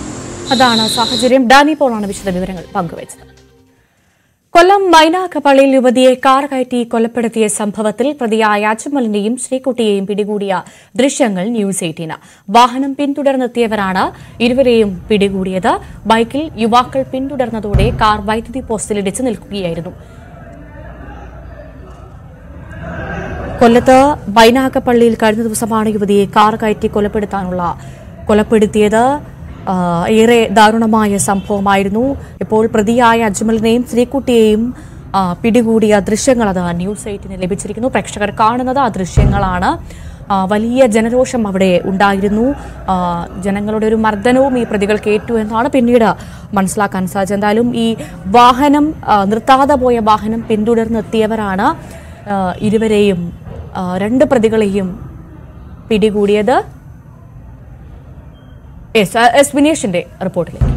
അതാണ് സാഹചര്യം ഡാനി പോളാണ് വിശദ വിവരങ്ങൾ പങ്കുവച്ചത് കൊല്ലം മൈനാക്കപ്പള്ളിയിൽ യുവതിയെ കാർ കയറ്റി കൊലപ്പെടുത്തിയ സംഭവത്തിൽ പ്രതിയായ അച്ചുമലിനെയും ശ്രീകുട്ടിയെയും പിടികൂടിയ ദൃശ്യങ്ങൾ ന്യൂസ് എയ്റ്റീന് വാഹനം പിന്തുടർന്നെത്തിയവരാണ് ഇരുവരെയും പിടികൂടിയത് ബൈക്കിൽ യുവാക്കൾ പിന്തുടർന്നതോടെ കാർ വൈദ്യുതി പോസ്റ്റിലിടിച്ച് നിൽക്കുകയായിരുന്നു കൊല്ലത്ത് ബൈനാക്കപ്പള്ളിയിൽ കഴിഞ്ഞ ദിവസമാണ് യുവതിയെ കാർ കയറ്റി കൊലപ്പെടുത്താനുള്ള കൊലപ്പെടുത്തിയത് ആ, ഏറെ ദാരുണമായ സംഭവമായിരുന്നു ഇപ്പോൾ പ്രതിയായ അജ്മലിനെയും ശ്രീകുട്ടിയെയും ആ, പിടികൂടിയ ദൃശ്യങ്ങൾ അത് ന്യൂസ് എയ്റ്റിന് ലഭിച്ചിരിക്കുന്നു പ്രേക്ഷകർ കാണുന്നത് ആ ദൃശ്യങ്ങളാണ് ആ, വലിയ ജനരോഷം അവിടെ ഉണ്ടായിരുന്നു ആ, ജനങ്ങളുടെ ഒരു മർദ്ദനവും ഈ പ്രതികൾക്ക് ഏറ്റു എന്നാണ് പിന്നീട് മനസ്സിലാക്കാൻ സാധിച്ചത് എന്തായാലും ഈ വാഹനം ആ, നിർത്താതെ പോയ വാഹനം പിന്തുടർന്നെത്തിയവരാണ് ആ, ഇരുവരെയും ആ, രണ്ട് പ്രതികളെയും പിടികൂടിയത് എസ് എസ് വിനേഷിന്റെ റിപ്പോർട്ടിലേക്ക്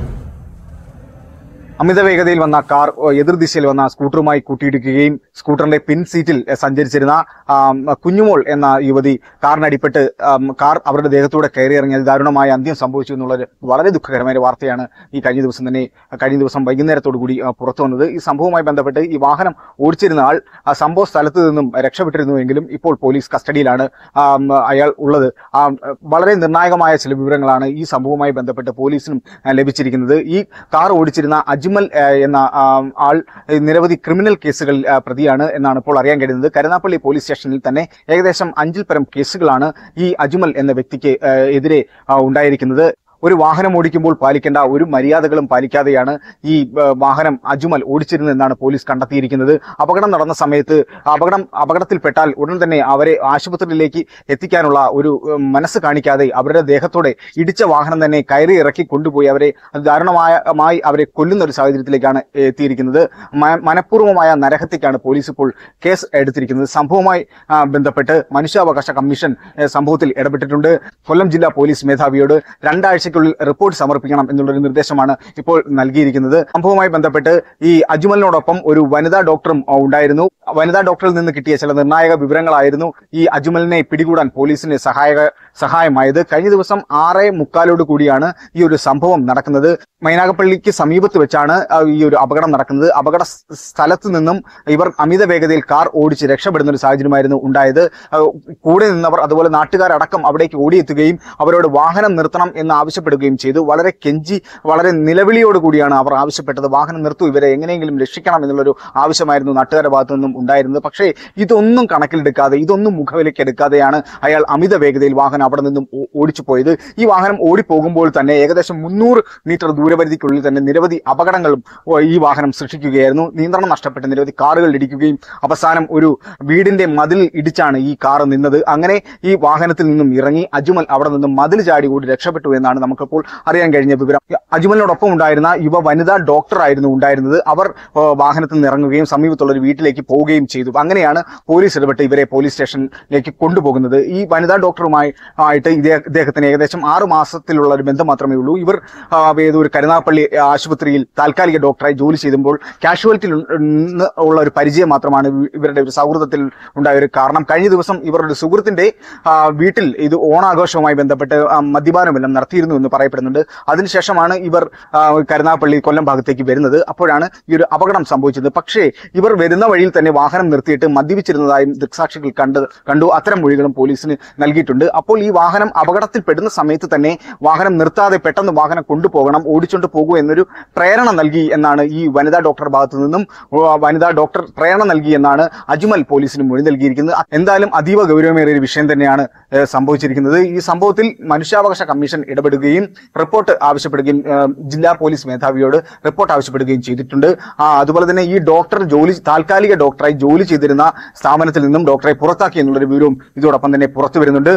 അമിത വേഗതയിൽ വന്ന കാർ ഓ, എതിർദിശയിൽ വന്ന സ്കൂട്ടറുമായി കൂട്ടിയിടിക്കുകയും സ്കൂട്ടറിന്റെ പിൻ സീറ്റിൽ എ, സഞ്ചരിച്ചിരുന്ന ആം, കുഞ്ഞുമോൾ എന്ന യുവതി കാറിനടിപ്പെട്ട് ആം, കാർ അവരുടെ ദേഹത്തൂടെ കയറി ഇറങ്ങിയത് ദാരുണമായ അന്ത്യം സംഭവിച്ചു എന്നുള്ളത് വളരെ ദുഃഖകരമായ വാർത്തയാണ് ഈ കഴിഞ്ഞ ദിവസം തന്നെ കഴിഞ്ഞ ദിവസം വൈകുന്നേരത്തോടു കൂടി ആ, പുറത്തു വന്നത് ഈ സംഭവവുമായി ബന്ധപ്പെട്ട് ഈ വാഹനം ഓടിച്ചിരുന്ന ആൾ ആ സംഭവ സ്ഥലത്ത് നിന്നും രക്ഷപ്പെട്ടിരുന്നുവെങ്കിലും ഇപ്പോൾ പോലീസ് കസ്റ്റഡിയിലാണ് ആം, അയാൾ ഉള്ളത് ആ, വളരെ നിർണായകമായ ചില വിവരങ്ങളാണ് ഈ സംഭവവുമായി ബന്ധപ്പെട്ട് പോലീസിനും ആ, ലഭിച്ചിരിക്കുന്നത് ഈ കാർ ഓടിച്ചിരുന്ന അജ്മൽ ആ, എന്ന ആ, ആൾ ഏ, നിരവധി ക്രിമിനൽ കേസുകളിൽ ആ, പ്രതിയാണ് എന്നാണ് ഇപ്പോൾ അറിയാൻ കഴിയുന്നത് കരുനാപ്പള്ളി പോലീസ് സ്റ്റേഷനിൽ തന്നെ ഏകദേശം അഞ്ചിൽ പരം കേസുകളാണ് ഈ അജ്മൽ എന്ന വ്യക്തിക്ക് ആ, എതിരെ ആ, ഉണ്ടായിരിക്കുന്നത് ഒരു വാഹനം ഓടിക്കുമ്പോൾ പാലിക്കേണ്ട ഒരു മര്യാദകളും പാലിക്കാതെയാണ് ഈ ആ, വാഹനം അജുമൽ ഓടിച്ചിരുന്നതെന്നാണ് പോലീസ് കണ്ടെത്തിയിരിക്കുന്നത് അപകടം നടന്ന സമയത്ത് അപകടം അപകടത്തിൽപ്പെട്ടാൽ ഉടൻ തന്നെ അവരെ ആശുപത്രിയിലേക്ക് എത്തിക്കാനുള്ള ഒരു ഉം, മനസ്സ് കാണിക്കാതെ അവരുടെ ദേഹത്തോടെ ഇടിച്ച വാഹനം തന്നെ കയറി ഇറക്കി കൊണ്ടുപോയി അവരെ ദാരുണമായി അവരെ കൊല്ലുന്ന ഒരു സാഹചര്യത്തിലേക്കാണ് എത്തിയിരിക്കുന്നത് മ- മനഃപൂർവ്വമായ നരഹത്യക്കാണ് പോലീസ് ഇപ്പോൾ കേസ് എടുത്തിരിക്കുന്നത് സംഭവവുമായി ആ, ബന്ധപ്പെട്ട് മനുഷ്യാവകാശ കമ്മീഷൻ ഏ, സംഭവത്തിൽ ഇടപെട്ടിട്ടുണ്ട് കൊല്ലം ജില്ലാ പോലീസ് മേധാവിയോട് രണ്ടാഴ്ചയ്ക്കുള്ളിൽ റിപ്പോർട്ട് സമർപ്പിക്കണം എന്നുള്ളൊരു നിർദ്ദേശമാണ് ഇപ്പോൾ നൽകിയിരിക്കുന്നത് സംഭവവുമായി ബന്ധപ്പെട്ട് ഈ അജ്മലിനോടൊപ്പം ഒരു വനിതാ ഡോക്ടറും ആ, ഉണ്ടായിരുന്നു വനിതാ ഡോക്ടറിൽ നിന്ന് കിട്ടിയ ചില നിർണായക വിവരങ്ങളായിരുന്നു ഈ അജ്മലിനെ പിടികൂടാൻ പോലീസിന് സഹായക സഹായമായത് കഴിഞ്ഞ ദിവസം ആറേ മുക്കാലോട് കൂടിയാണ് ഈ ഒരു സംഭവം നടക്കുന്നത് മൈനാഗപ്പള്ളിക്ക് സമീപത്ത് വെച്ചാണ് ആ, ഈ ഒരു അപകടം നടക്കുന്നത് അപകട സ് സ്ഥലത്ത് നിന്നും ഇവർ അമിത വേഗതയിൽ കാർ ഓടിച്ച് രക്ഷപ്പെടുന്ന ഒരു സാഹചര്യമായിരുന്നു ഉണ്ടായത് ആ, കൂടെ നിന്നവർ അതുപോലെ നാട്ടുകാരടക്കം അവിടേക്ക് ഓടിയെത്തുകയും അവരോട് വാഹനം നിർത്തണം എന്ന് ആവശ്യപ്പെടുകയും ചെയ്തു വളരെ കെഞ്ചി വളരെ നിലവിളിയോട് കൂടിയാണ് അവർ ആവശ്യപ്പെട്ടത് വാഹനം നിർത്തൂ ഇവരെ എങ്ങനെയെങ്കിലും രക്ഷിക്കണം എന്നുള്ളൊരു ആവശ്യമായിരുന്നു നാട്ടുകാരുടെ ഭാഗത്തു നിന്നും ഉണ്ടായിരുന്നത് പക്ഷേ ഇതൊന്നും കണക്കിലെടുക്കാതെ ഇതൊന്നും മുഖവിലേക്ക് എടുക്കാതെയാണ് അയാൾ അമിത വേഗതയിൽ വാഹനം അവിടെ നിന്നും ഓ- ഓടിച്ചു പോയത് ഈ വാഹനം ഓടിപ്പോകുമ്പോൾ തന്നെ ഏകദേശം മുന്നൂറ് മീറ്റർ ദൂരപരിധിക്കുള്ളിൽ തന്നെ നിരവധി അപകടങ്ങളും ഓ, ഈ വാഹനം സൃഷ്ടിക്കുകയായിരുന്നു നിയന്ത്രണം നഷ്ടപ്പെട്ട് നിരവധി കാറുകൾ ഇടിക്കുകയും അവസാനം ഒരു വീടിന്റെ മതിൽ ഇടിച്ചാണ് ഈ കാർ നിന്നത് അങ്ങനെ ഈ വാഹനത്തിൽ നിന്നും ഇറങ്ങി അജ്മൽ അവിടെ നിന്നും മതിൽ ചാടി കൂടി രക്ഷപ്പെട്ടു എന്നാണ് നമുക്കിപ്പോൾ അറിയാൻ കഴിഞ്ഞ വിവരം അജ്മലിനോടൊപ്പം ഉണ്ടായിരുന്ന യുവ വനിതാ ഡോക്ടർ ആയിരുന്നു ഉണ്ടായിരുന്നത് അവർ ആ, വാഹനത്തിൽ നിന്ന് ഇറങ്ങുകയും സമീപത്തുള്ള ഒരു വീട്ടിലേക്ക് പോവുകയും ചെയ്തു അങ്ങനെയാണ് പോലീസ് ഇടപെട്ട് ഇവരെ പോലീസ് സ്റ്റേഷനിലേക്ക് കൊണ്ടുപോകുന്നത് ഈ വനിതാ ഡോക്ടറുമായി ആയിട്ട് ഇദ്ദേഹ- ഇദ്ദേഹത്തിന് ഏകദേശം ആറ് മാസത്തിലുള്ള ഒരു ബന്ധം മാത്രമേ ഉള്ളൂ ഇവർ ആ, ഏതോ ഒരു കരുനാപ്പള്ളി ആശുപത്രിയിൽ താൽക്കാലിക ഡോക്ടറായി ജോലി ചെയ്തുമ്പോൾ കാഷ്വാലിറ്റിയിൽ നിന്ന് ഉള്ള ഒരു പരിചയം മാത്രമാണ് ഇവ- ഇവരുടെ ഒരു സൗഹൃദത്തിൽ ഉണ്ടായ ഒരു കാരണം കഴിഞ്ഞ ദിവസം ഇവരുടെ സുഹൃത്തിന്റെ ആ, വീട്ടിൽ ഇത് ഓണാഘോഷവുമായി ബന്ധപ്പെട്ട് ആ, മദ്യപാനമെല്ലാം നടത്തിയിരുന്നു എന്ന് പറയപ്പെടുന്നുണ്ട് അതിനുശേഷമാണ് ഇവർ ആ, കരുനാഗപ്പള്ളി കൊല്ലം ഭാഗത്തേക്ക് വരുന്നത് അപ്പോഴാണ് ഈ ഒരു അപകടം സംഭവിച്ചത് പക്ഷേ ഇവർ വരുന്ന വഴിയിൽ തന്നെ വാഹനം നിർത്തിയിട്ട് മദ്യപിച്ചിരുന്നതായും ദൃക്സാക്ഷികൾ കണ്ട് കണ്ടു അത്തരം മൊഴികളും പോലീസിന് നൽകിയിട്ടുണ്ട് അപ്പോൾ ഈ വാഹനം അപകടത്തിൽപ്പെടുന്ന സമയത്ത് തന്നെ വാഹനം നിർത്താതെ പെട്ടെന്ന് വാഹനം കൊണ്ടുപോകണം ഓടിച്ചുകൊണ്ട് പോകൂ എന്നൊരു പ്രേരണ നൽകി എന്നാണ് ഈ വനിതാ ഡോക്ടർ ഭാഗത്തു നിന്നും ഓ, വനിതാ ഡോക്ടർ പ്രേരണ നൽകി എന്നാണ് അജ്മൽ പോലീസിന് മൊഴി നൽകിയിരിക്കുന്നത് എന്തായാലും അതീവ ഗൗരവമേറിയ ഒരു വിഷയം തന്നെയാണ് ഏഹ്, സംഭവിച്ചിരിക്കുന്നത് ഈ സംഭവത്തിൽ മനുഷ്യാവകാശ കമ്മീഷൻ ഇടപെടുകയും റിപ്പോർട്ട് ആവശ്യപ്പെടുകയും ഏഹ്, ജില്ലാ പോലീസ് മേധാവിയോട് റിപ്പോർട്ട് ആവശ്യപ്പെടുകയും ചെയ്തിട്ടുണ്ട് ആ, അതുപോലെ തന്നെ ഈ ഡോക്ടർ ജോലി താൽക്കാലിക ഡോക്ടറായി ജോലി ചെയ്തിരുന്ന സ്ഥാപനത്തിൽ നിന്നും ഡോക്ടറെ പുറത്താക്കി എന്നുള്ളൊരു വിവരവും ഇതോടൊപ്പം തന്നെ പുറത്തു വരുന്നുണ്ട്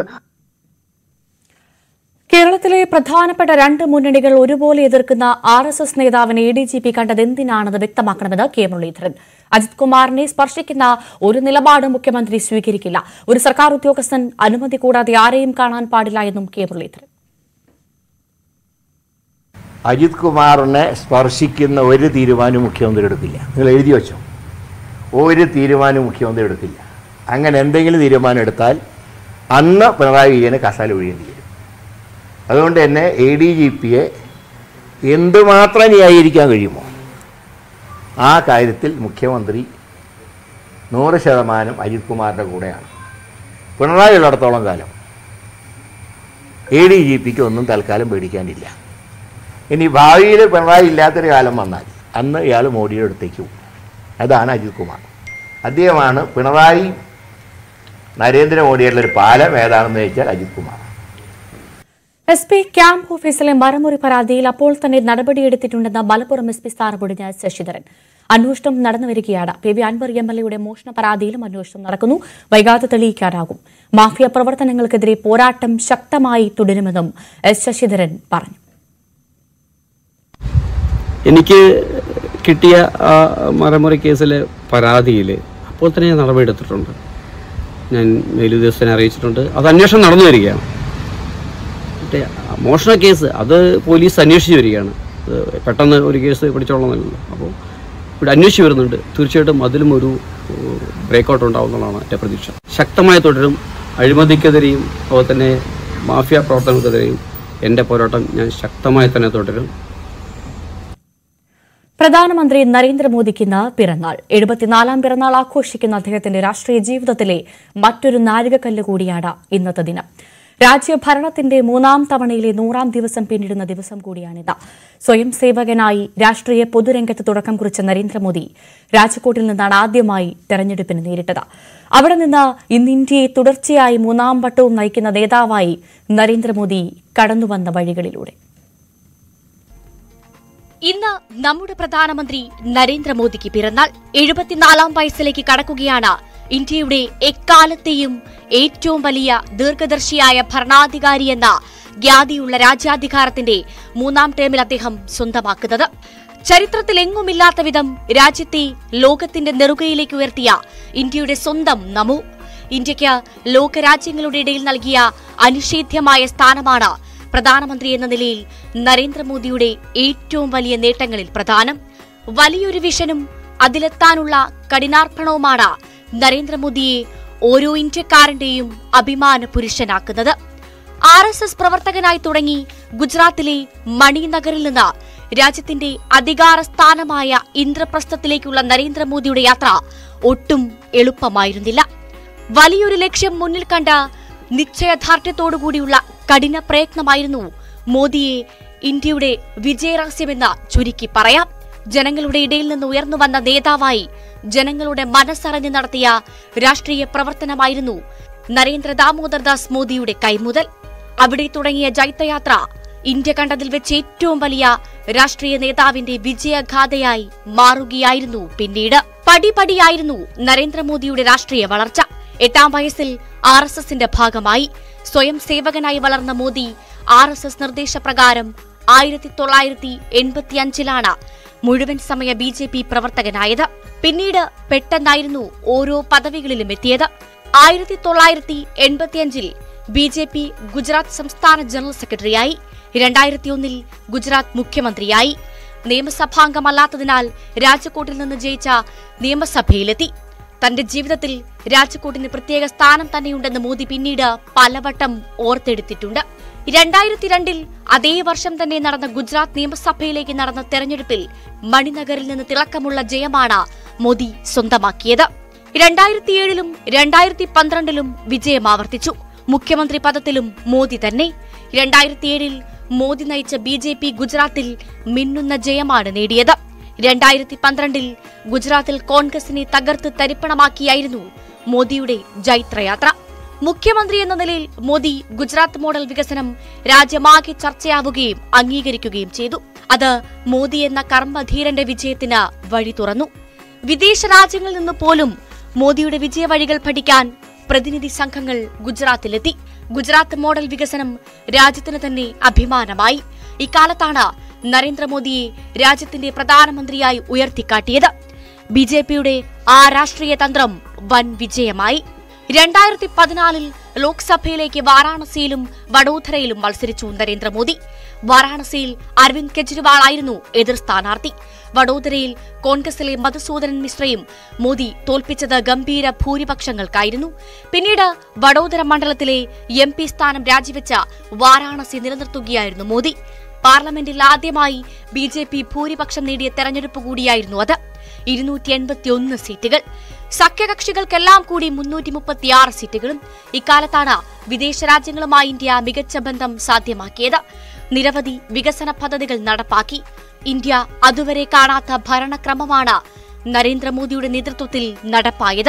കേരളത്തിലെ പ്രധാനപ്പെട്ട രണ്ട് മുന്നണികൾ ഒരുപോലെ എതിർക്കുന്ന ആർ എസ് എസ് നേതാവിനെ എ ഡി ജി പി കണ്ടത് എന്തിനാണെന്ന് വ്യക്തമാക്കണമെന്ന് കെ മുരളീധരൻ അജിത് കുമാറിനെ സ്പർശിക്കുന്ന ഒരു നിലപാട് മുഖ്യമന്ത്രി സ്വീകരിക്കില്ല ഒരു സർക്കാർ ഉദ്യോഗസ്ഥൻ അനുമതി കൂടാതെ ആരെയും കാണാൻ പാടില്ല എന്നും കെ മുരളീധരൻ അജിത് കുമാറിനെ സ്പർശിക്കുന്ന ഒരു തീരുമാനവും മുഖ്യമന്ത്രി എടുക്കില്ല നിങ്ങൾ എഴുതി വെച്ചോ ഒരു തീരുമാനവും മുഖ്യമന്ത്രി എടുക്കില്ല അങ്ങനെ എന്തെങ്കിലും തീരുമാനം എടുത്താൽ അന്ന് പിണറായി വിജയന് കസാല ഒഴിയേണ്ടി വരും അതുകൊണ്ട് തന്നെ എ ഡി ജി പിയെ എന്തുമാത്രം ന്യായീകരിക്കാൻ കഴിയുമോ ആ കാര്യത്തിൽ മുഖ്യമന്ത്രി നൂറ് ശതമാനം അജിത് കുമാറിൻ്റെ കൂടെയാണ് പിണറായി ഉള്ളിടത്തോളം കാലം എ ഡി ജി പിക്ക് ഒന്നും തൽക്കാലം പേടിക്കാനില്ല ഇനി ഭാവിയിൽ പിണറായി ഇല്ലാത്തൊരു കാലം വന്നാൽ അന്ന് ഇയാൾ മോഡിയുടെ അടുത്തേക്ക് പോകും അതാണ് അജിത് കുമാർ അദ്ദേഹമാണ് പിണറായി നരേന്ദ്രമോദിയുള്ള ഒരു പാലം ഏതാണെന്ന് ചോദിച്ചാൽ Ajith Kumar S P camp ഓഫീസിലെ മരമുറി പരാതിയിൽ അപ്പോൾ തന്നെ നടപടിയെടുത്തിട്ടുണ്ടെന്ന് മലപ്പുറം എസ് പി സ്ഥാനപൊടിഞ്ഞ ശശിധരൻ അന്വേഷണം നടന്നു വരികയാണ് P V Anwar M L എയുടെ മോഷണ പരാതിയിലും അന്വേഷണം നടക്കുന്നു വൈകാതെ തെളിയിക്കാനാകും മാഫിയ പ്രവർത്തനങ്ങൾക്കെതിരെ പോരാട്ടം ശക്തമായി തുടരുമെന്നും എസ് ശശിധരൻ പറഞ്ഞു എനിക്ക് കിട്ടിയ ആ മരമുറി കേസിലെ പരാതിയിൽ അപ്പോൾ തന്നെ ഞാൻ നടപടിയെടുത്തിട്ടുണ്ട് ഞാൻ മേലുദ്യോഗസ്ഥനെ അറിയിച്ചിട്ടുണ്ട് അത് അന്വേഷണം നടന്നു വരികയാണ് മറ്റേ മോഷണ കേസ് അത് പോലീസ് അന്വേഷിച്ച് വരികയാണ് അത് പെട്ടെന്ന് ഒരു കേസ് പിടിച്ചോളണമെന്നല്ലോ അപ്പോൾ ഇവിടെ അന്വേഷിച്ച് വരുന്നുണ്ട് തീർച്ചയായിട്ടും അതിലും ഒരു ബ്രേക്കൗട്ട് ഉണ്ടാവുന്നതാണ് എൻ്റെ പ്രതീക്ഷ ശക്തമായി തുടരും അഴിമതിക്കെതിരെയും അതുപോലെ തന്നെ മാഫിയ പ്രവർത്തനങ്ങൾക്കെതിരെയും എൻ്റെ പോരാട്ടം ഞാൻ ശക്തമായി തന്നെ തുടരും പ്രധാനമന്ത്രി നരേന്ദ്രമോദിക്ക് ഇന്ന് പിറന്നാൾ എഴുപത്തിനാലാം പിറന്നാൾ ആഘോഷിക്കുന്ന അദ്ദേഹത്തിന്റെ രാഷ്ട്രീയ ജീവിതത്തിലെ മറ്റൊരു നാഴികക്കല്ല് കൂടിയാണ് ഇന്നത്തെ ദിനം രാജ്യഭരണത്തിന്റെ മൂന്നാം തവണയിലെ നൂറാം ദിവസം പിന്നിടുന്ന ദിവസം കൂടിയാണിത് സ്വയം സേവകനായി രാഷ്ട്രീയ പൊതുരംഗത്ത് തുടക്കം കുറിച്ച നരേന്ദ്രമോദി രാജ്കോട്ടിൽ നിന്നാണ് ആദ്യമായി തെരഞ്ഞെടുപ്പിന് നേരിട്ടത് അവിടെ നിന്ന് ഇന്ന് ഇന്ത്യയെ തുടർച്ചയായി മൂന്നാം വട്ടവും നയിക്കുന്ന നേതാവായി നരേന്ദ്രമോദി കടന്നുവന്ന വഴികളിലൂടെ ഇന്ന് നമ്മുടെ പ്രധാനമന്ത്രി നരേന്ദ്രമോദിക്ക് പിറന്നാൾ എഴുപത്തിനാലാം വയസ്സിലേക്ക് കടക്കുകയാണ് ഇന്ത്യയുടെ എക്കാലത്തെയും ഏറ്റവും വലിയ ദീർഘദർശിയായ ഭരണാധികാരി എന്ന ഖ്യാതിയുള്ള രാജ്യാധികാരത്തിന്റെ മൂന്നാം ടേമിൽ അദ്ദേഹം സ്വന്തമാക്കുന്നത് ചരിത്രത്തിൽ എങ്ങുമില്ലാത്ത വിധം രാജ്യത്തെ ലോകത്തിന്റെ നെറുകയിലേക്ക് ഉയർത്തിയ ഇന്ത്യയുടെ സ്വന്തം നമു ഇന്ത്യയ്ക്ക് ലോകരാജ്യങ്ങളുടെ ഇടയിൽ നൽകിയ അനിഷേധ്യമായ സ്ഥാനമാണ് പ്രധാനമന്ത്രി എന്ന നിലയിൽ നരേന്ദ്രമോദിയുടെ ഏറ്റവും വലിയ നേട്ടങ്ങളിൽ പ്രധാനം വലിയൊരു വിഷനും അതിലെത്താനുള്ള കഠിനാർപ്പണവുമാണ് നരേന്ദ്രമോദിയെ ഓരോ ഇന്ത്യക്കാരന്റെയും അഭിമാന പുരുഷനാക്കുന്നത് ആർ എസ് എസ് പ്രവർത്തകനായി തുടങ്ങി ഗുജറാത്തിലെ മണിനഗറിൽ നിന്ന് രാജ്യത്തിന്റെ അധികാര സ്ഥാനമായ ഇന്ദ്രപ്രസ്ഥത്തിലേക്കുള്ള നരേന്ദ്രമോദിയുടെ യാത്ര ഒട്ടും എളുപ്പമായിരുന്നില്ല വലിയൊരു ലക്ഷ്യം മുന്നിൽ കണ്ട നിശ്ചയദാർഢ്യത്തോടുകൂടിയുള്ള കഠിന പ്രയത്നമായിരുന്നു മോദിയെ ഇന്ത്യയുടെ വിജയരഹസ്യമെന്ന് ചുരുക്കി പറയാം ജനങ്ങളുടെ ഇടയിൽ നിന്ന് ഉയർന്നു വന്ന നേതാവായി ജനങ്ങളുടെ മനസ്സറിഞ്ഞ് നടത്തിയ രാഷ്ട്രീയ പ്രവർത്തനമായിരുന്നു നരേന്ദ്ര ദാമോദർദാസ് മോദിയുടെ കൈമുതൽ അവിടെ തുടങ്ങിയ ജൈത്രയാത്ര ഇന്ത്യ കണ്ടതിൽ വെച്ച് ഏറ്റവും വലിയ രാഷ്ട്രീയ നേതാവിന്റെ വിജയഗാഥയായി മാറുകയായിരുന്നു പിന്നീട് പടിപടിയായിരുന്നു നരേന്ദ്രമോദിയുടെ രാഷ്ട്രീയ വളർച്ച എട്ടാം വയസ്സിൽ ആർ എസ് എസിന്റെ ഭാഗമായി സ്വയം സേവകനായി വളർന്ന മോദി ആർ എസ് എസ് നിർദ്ദേശപ്രകാരം ആയിരത്തി തൊള്ളായിരത്തി എൺപത്തിയഞ്ചിലാണ് മുഴുവൻ സമയ ബി ജെ പി പ്രവർത്തകനായത് പിന്നീട് പെട്ടെന്നായിരുന്നു ഓരോ പദവികളിലും എത്തിയത് ആയിരത്തി തൊള്ളായിരത്തി എൺപത്തിയഞ്ചിൽ ബി ജെ പി ഗുജറാത്ത് സംസ്ഥാന ജനറൽ സെക്രട്ടറിയായി രണ്ടായിരത്തിയൊന്നിൽ ഗുജറാത്ത് മുഖ്യമന്ത്രിയായി നിയമസഭാംഗമല്ലാത്തതിനാൽ രാജകോട്ടിൽ നിന്ന് ജയിച്ച നിയമസഭയിലെത്തി തന്റെ ജീവിതത്തിൽ രാജകോട്ടിന് പ്രത്യേക സ്ഥാനം തന്നെയുണ്ടെന്ന് മോദി പിന്നീട് പലവട്ടം ഓർത്തെടുത്തിട്ടുണ്ട് രണ്ടായിരത്തി രണ്ടിൽ അതേ വർഷം തന്നെ നടന്ന ഗുജറാത്ത് നിയമസഭയിലേക്ക് നടന്ന തെരഞ്ഞെടുപ്പിൽ മണിനഗറിൽ നിന്ന് തിളക്കമുള്ള ജയമാണ് മോദി സ്വന്തമാക്കിയത് രണ്ടായിരത്തിയേഴിലും രണ്ടായിരത്തി പന്ത്രണ്ടിലും വിജയം ആവർത്തിച്ചു മുഖ്യമന്ത്രി പദത്തിലും മോദി തന്നെ രണ്ടായിരത്തിയേഴിൽ മോദി നയിച്ച ബി ജെ പി ഗുജറാത്തിൽ മിന്നുന്ന ജയമാണ് നേടിയത് രണ്ടായിരത്തി പന്ത്രണ്ടിൽ ഗുജറാത്തിൽ കോൺഗ്രസിനെ തകർത്ത് തരിപ്പണമാക്കിയായിരുന്നു മോദിയുടെ ജൈത്രയാത്ര മുഖ്യമന്ത്രി എന്ന നിലയിൽ മോദി ഗുജറാത്ത് മോഡൽ വികസനം രാജ്യമാകെ ചർച്ചയാവുകയും അംഗീകരിക്കുകയും ചെയ്തു അത് മോദി എന്ന കർമ്മധീരന്റെ വിജയത്തിന് വഴി തുറന്നു വിദേശ രാജ്യങ്ങളിൽ നിന്ന് പോലും മോദിയുടെ വിജയവഴികൾ പഠിക്കാൻ പ്രതിനിധി സംഘങ്ങൾ ഗുജറാത്തിലെത്തി ഗുജറാത്ത് മോഡൽ വികസനം രാജ്യത്തിന് തന്നെ അഭിമാനമായി ഇക്കാലത്താണ് നരേന്ദ്രമോദിയെ രാജ്യത്തിന്റെ പ്രധാനമന്ത്രിയായി ഉയർത്തിക്കാട്ടിയത് ബി ജെ പിയുടെ ആ രാഷ്ട്രീയ തന്ത്രം വൻ വിജയമായി രണ്ടായിരത്തി പതിനാലിൽ ലോക്സഭയിലേക്ക് വാരാണസിയിലും വഡോദരയിലും മത്സരിച്ചു നരേന്ദ്രമോദി വാരാണസിയിൽ അരവിന്ദ് കെജ്രിവാൾ ആയിരുന്നു എതിർ സ്ഥാനാർത്ഥി വഡോദരയിൽ കോൺഗ്രസിലെ മധുസൂദനൻ മിശ്രയും മോദി തോൽപ്പിച്ചത് ഗംഭീര ഭൂരിപക്ഷങ്ങൾക്കായിരുന്നു പിന്നീട് വഡോദര മണ്ഡലത്തിലെ എം പി സ്ഥാനം രാജിവെച്ച വാരാണസി നിലനിർത്തുകയായിരുന്നു മോദി പാർലമെന്റിൽ ആദ്യമായി ബി ജെ പി ഭൂരിപക്ഷം നേടിയ തെരഞ്ഞെടുപ്പ് കൂടിയായിരുന്നു അത് ഇരുന്നൂറ്റി എൺപത്തിയൊന്ന് സീറ്റുകൾ സഖ്യകക്ഷികൾക്കെല്ലാം കൂടി മുന്നൂറ്റി മുപ്പത്തിയാറ് സീറ്റുകളും ഇക്കാലത്താണ് വിദേശ രാജ്യങ്ങളുമായി ഇന്ത്യ മികച്ച ബന്ധം സാധ്യമാക്കിയത് നിരവധി വികസന പദ്ധതികൾ നടപ്പാക്കി ഇന്ത്യ അതുവരെ കാണാത്ത ഭരണക്രമമാണ് നരേന്ദ്രമോദിയുടെ നേതൃത്വത്തിൽ നടപ്പായത്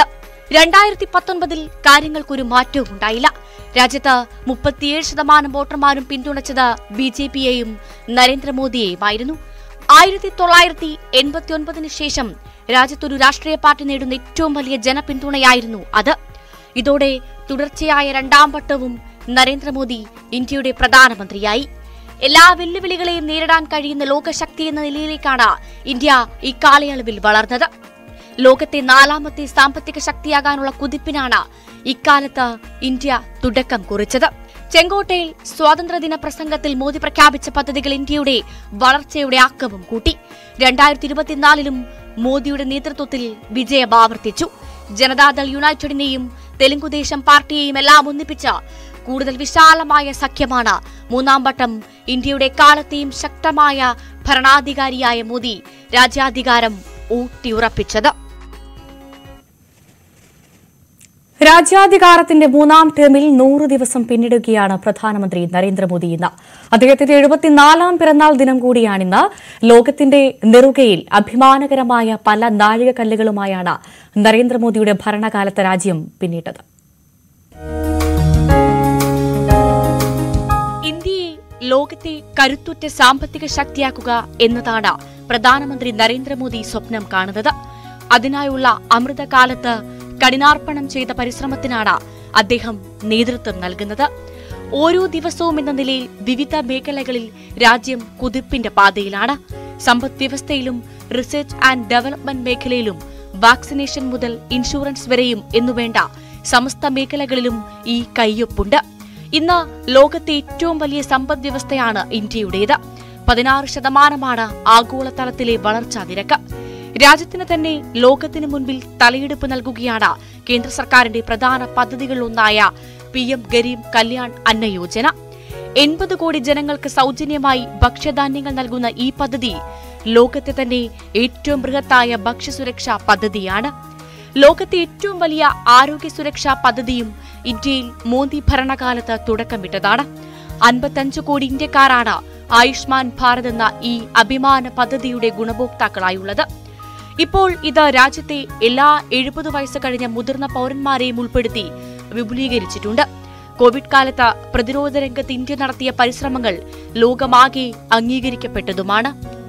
രണ്ടായിരത്തി പത്തൊൻപതിൽ കാര്യങ്ങൾക്കൊരു മാറ്റവും ഉണ്ടായില്ല രാജ്യത്ത് മുപ്പത്തിയേഴ് ശതമാനം വോട്ടർമാരും പിന്തുണച്ചത് ബി ജെ പിയെയും നരേന്ദ്രമോദിയെയുമായിരുന്നു ആയിരത്തി തൊള്ളായിരത്തി എൺപത്തിയൊൻപതിന് ശേഷം രാജ്യത്തൊരു രാഷ്ട്രീയ പാർട്ടി നേടുന്ന ഏറ്റവും വലിയ ജനപിന്തുണയായിരുന്നു അത് ഇതോടെ തുടർച്ചയായ രണ്ടാം വട്ടവും നരേന്ദ്രമോദി ഇന്ത്യയുടെ പ്രധാനമന്ത്രിയായി എല്ലാ വെല്ലുവിളികളെയും നേരിടാൻ കഴിയുന്ന ലോകശക്തി എന്ന നിലയിലേക്കാണ് ഇന്ത്യ ഇക്കാലയളവിൽ വളർന്നത് ലോകത്തെ നാലാമത്തെ സാമ്പത്തിക ശക്തിയാകാനുള്ള കുതിപ്പിനാണ് ഇക്കാലത്ത് ഇന്ത്യ തുടക്കം കുറിച്ചത് ചെങ്കോട്ടയിൽ സ്വാതന്ത്ര്യദിന പ്രസംഗത്തിൽ മോദി പ്രഖ്യാപിച്ച പദ്ധതികൾ ഇന്ത്യയുടെ വളർച്ചയുടെ ആക്കവും കൂട്ടി രണ്ടായിരത്തി ഇരുപത്തിനാലിലും മോദിയുടെ നേതൃത്വത്തിൽ വിജയം ആവർത്തിച്ചു ജനതാദൾ യുണൈറ്റഡിനെയും തെലുങ്കുദേശം പാർട്ടിയെയും എല്ലാം ഒന്നിപ്പിച്ച കൂടുതൽ വിശാലമായ സഖ്യമാണ് മൂന്നാം വട്ടം ഇന്ത്യയുടെ കാലത്തെയും ശക്തമായ ഭരണാധികാരിയായ മോദി രാജ്യാധികാരം ഊട്ടിയുറപ്പിച്ചത് രാജ്യാധികാരത്തിന്റെ മൂന്നാം ടേമിൽ നൂറ് ദിവസം പിന്നിടുകയാണ് പ്രധാനമന്ത്രി നരേന്ദ്രമോദി ഇന്ന് അദ്ദേഹത്തിന്റെ എഴുപത്തിനാലാം പിറന്നാൾ ദിനം കൂടിയാണിന്ന് ലോകത്തിന്റെ നെറുകയിൽ അഭിമാനകരമായ പല നാഴികക്കല്ലുകളുമായാണ് നരേന്ദ്രമോദിയുടെ ഭരണകാലത്ത് രാജ്യം പിന്നിട്ടത് ഇന്ത്യയെ ലോകത്തെ കരുത്തുറ്റ സാമ്പത്തിക ശക്തിയാക്കുക എന്നതാണ് പ്രധാനമന്ത്രി നരേന്ദ്രമോദി സ്വപ്നം കാണുന്നത് അതിനായുള്ള അമൃതകാലത്ത് കഠിനാർപ്പണം ചെയ്ത പരിശ്രമത്തിനാണ് അദ്ദേഹം നേതൃത്വം നൽകുന്നത് ഓരോ ദിവസവും എന്ന നിലയിൽ വിവിധ മേഖലകളിൽ രാജ്യം കുതിപ്പിന്റെ പാതയിലാണ് സമ്പദ് വ്യവസ്ഥയിലും റിസർച്ച് ആൻഡ് ഡെവലപ്മെന്റ് മേഖലയിലും വാക്സിനേഷൻ മുതൽ ഇൻഷുറൻസ് വരെയും എന്നുവേണ്ട സമസ്ത മേഖലകളിലും ഈ കയ്യൊപ്പുണ്ട് ഇന്ന് ലോകത്തെ ഏറ്റവും വലിയ സമ്പദ് വ്യവസ്ഥയാണ് ഇന്ത്യയുടേത് പതിനാറ് ശതമാനമാണ് ആഗോളതലത്തിലെ വളർച്ചാ നിരക്ക് രാജ്യത്തിന് തന്നെ ലോകത്തിന് മുൻപിൽ തലയെടുപ്പ് നൽകുകയാണ് കേന്ദ്ര സർക്കാരിന്റെ പ്രധാന പദ്ധതികളിലൊന്നായ പി എം ഗരീബ് കല്യാൺ അന്ന യോജന എൺപത് കോടി ജനങ്ങൾക്ക് സൗജന്യമായി ഭക്ഷ്യധാന്യങ്ങൾ നൽകുന്ന ഈ പദ്ധതി ലോകത്തെ തന്നെ ഏറ്റവും ബൃഹത്തായ ഭക്ഷ്യസുരക്ഷാ പദ്ധതിയാണ് ലോകത്തെ ഏറ്റവും വലിയ ആരോഗ്യ സുരക്ഷാ പദ്ധതിയും ഇന്ത്യയിൽ മോദി ഭരണകാലത്ത് തുടക്കമിട്ടതാണ് അൻപത്തഞ്ച് കോടി ഇന്ത്യക്കാരാണ് ആയുഷ്മാൻ ഭാരത് എന്ന ഈ അഭിമാന പദ്ധതിയുടെ ഗുണഭോക്താക്കളായുള്ളത് ഇപ്പോൾ ഇത് രാജ്യത്തെ എല്ലാ എഴുപത് വയസ്സ് കഴിഞ്ഞ മുതിർന്ന പൌരന്മാരെയും ഉൾപ്പെടുത്തി വിപുലീകരിച്ചിട്ടുണ്ട് കോവിഡ് കാലത്ത് പ്രതിരോധ രംഗത്ത് ഇന്ത്യ നടത്തിയ പരിശ്രമങ്ങൾ ലോകമാകെ അംഗീകരിക്കപ്പെട്ടതുമാണ്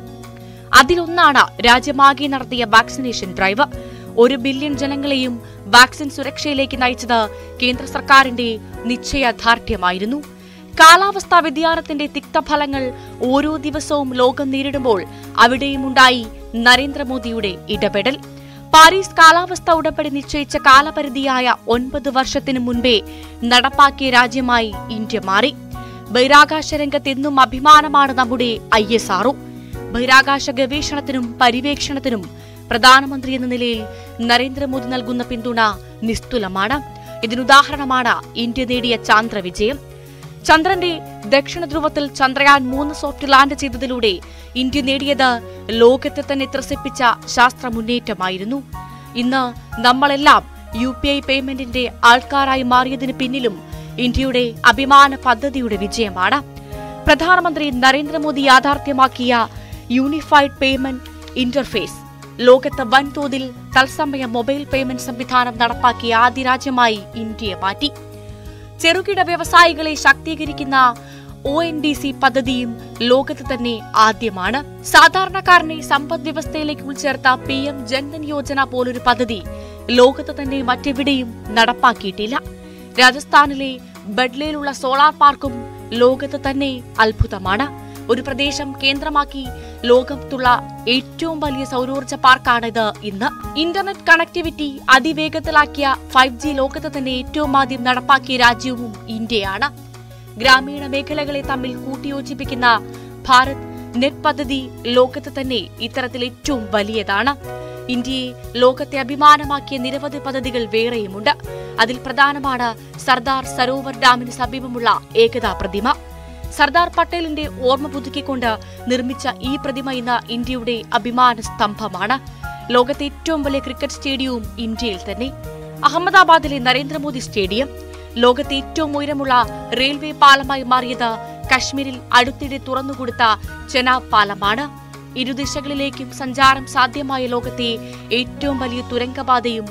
അതിലൊന്നാണ് രാജ്യമാകെ നടത്തിയ വാക്സിനേഷൻ ഡ്രൈവ് ഒരു ബില്യൺ ജനങ്ങളെയും വാക്സിൻ സുരക്ഷയിലേക്ക് നയിച്ചത് കേന്ദ്ര സർക്കാരിന്റെ നിശ്ചയദാർഢ്യമായിരുന്നു കാലാവസ്ഥാ വ്യതിയാനത്തിന്റെ തിക്തഫലങ്ങൾ ഓരോ ദിവസവും ലോകം നേരിടുമ്പോൾ അവിടെയുമുണ്ടായി നരേന്ദ്രമോദിയുടെ ഇടപെടൽ പാരീസ് കാലാവസ്ഥാ ഉടമ്പടി നിശ്ചയിച്ച കാലപരിധിയായ ഒൻപത് വർഷത്തിനു മുൻപേ നടപ്പാക്കിയ രാജ്യമായി ഇന്ത്യ മാറി ബഹിരാകാശ രംഗത്ത് എന്നും അഭിമാനമാണ് നമ്മുടെ ഐ എസ് ആർഒ ബഹിരാകാശ ഗവേഷണത്തിനും പര്യവേക്ഷണത്തിനും പ്രധാനമന്ത്രി എന്ന നിലയിൽ നരേന്ദ്രമോദി നൽകുന്ന പിന്തുണ നിസ്തുലമാണ് ഇതിനുദാഹരണമാണ് ഇന്ത്യ നേടിയ ചാന്ദ്ര വിജയം ചന്ദ്രന്റെ ദക്ഷിണ ധ്രുവത്തിൽ ചന്ദ്രയാൻ മൂന്ന് സോഫ്റ്റ് ലാൻഡ് ചെയ്തതിലൂടെ ഇന്ത്യ നേടിയത് ലോകത്തെ തന്നെ ത്രസിപ്പിച്ച ശാസ്ത്ര മുന്നേറ്റമായിരുന്നു ഇന്ന് നമ്മളെല്ലാം യു പി ഐ പേയ്മെന്റിന്റെ ആൾക്കാരായി മാറിയതിന് പിന്നിലും ഇന്ത്യയുടെ അഭിമാന പദ്ധതിയുടെ വിജയമാണ് പ്രധാനമന്ത്രി നരേന്ദ്രമോദി യാഥാർത്ഥ്യമാക്കിയ യൂണിഫൈഡ് പേയ്മെന്റ് ഇന്റർഫേസ് ലോകത്ത് വൻതോതിൽ തത്സമയ മൊബൈൽ പേയ്മെന്റ് സംവിധാനം നടപ്പാക്കിയ ആദ്യ രാജ്യമായി ഇന്ത്യയെ മാറ്റി ചെറുകിട വ്യവസായികളെ ശാക്തീകരിക്കുന്ന ഒ എൻ ഡി സി പദ്ധതിയും ലോകത്ത് തന്നെ ആദ്യമാണ് സാധാരണക്കാരനെ സമ്പദ് വ്യവസ്ഥയിലേക്ക് ഉൾച്ചേർത്ത പി എം ജൻധൻ യോജന പോലൊരു പദ്ധതി ലോകത്ത് തന്നെ മറ്റെവിടെയും നടപ്പാക്കിയിട്ടില്ല രാജസ്ഥാനിലെ ബഡ്ലയിലുള്ള സോളാർ പാർക്കും ലോകത്ത് തന്നെ അത്ഭുതമാണ് ഒരു പ്രദേശം കേന്ദ്രമാക്കി ലോകത്തുള്ള ഏറ്റവും വലിയ സൗരോർജ്ജ പാർക്കാണിത് ഇന്ന് ഇന്റർനെറ്റ് കണക്ടിവിറ്റി അതിവേഗത്തിലാക്കിയ ഫൈവ് ജി ലോകത്ത് തന്നെ ഏറ്റവും ആദ്യം നടപ്പാക്കിയ രാജ്യവും ഇന്ത്യയാണ് ഗ്രാമീണ മേഖലകളെ തമ്മിൽ കൂട്ടിയോജിപ്പിക്കുന്ന ഭാരത് നെറ്റ് പദ്ധതി ലോകത്ത് തന്നെ ഇത്തരത്തിൽ ഏറ്റവും വലിയതാണ് ഇന്ത്യയെ ലോകത്തെ അഭിമാനമാക്കിയ നിരവധി പദ്ധതികൾ വേറെയുമുണ്ട് അതിൽ പ്രധാനമാണ് സർദാർ സരോവർ ഡാമിന് സമീപമുള്ള ഏകതാ പ്രതിമ സർദാർ പട്ടേലിന്റെ ഓർമ്മ പുതുക്കിക്കൊണ്ട് നിർമ്മിച്ച ഈ പ്രതിമ ഇന്ന് ഇന്ത്യയുടെ അഭിമാന സ്തംഭമാണ് ലോകത്തെ ഏറ്റവും വലിയ ക്രിക്കറ്റ് സ്റ്റേഡിയവും ഇന്ത്യയിൽ തന്നെ അഹമ്മദാബാദിലെ നരേന്ദ്രമോദി സ്റ്റേഡിയം ലോകത്തെ ഏറ്റവും ഉയരമുള്ള റെയിൽവേ പാലമായി മാറിയത് കശ്മീരിൽ അടുത്തിടെ തുറന്നുകൊടുത്ത ചെനാബ് പാലമാണ് ഇരുദിശകളിലേക്കും സഞ്ചാരം സാധ്യമായ ലോകത്തെ ഏറ്റവും വലിയ തുരങ്കപാതയും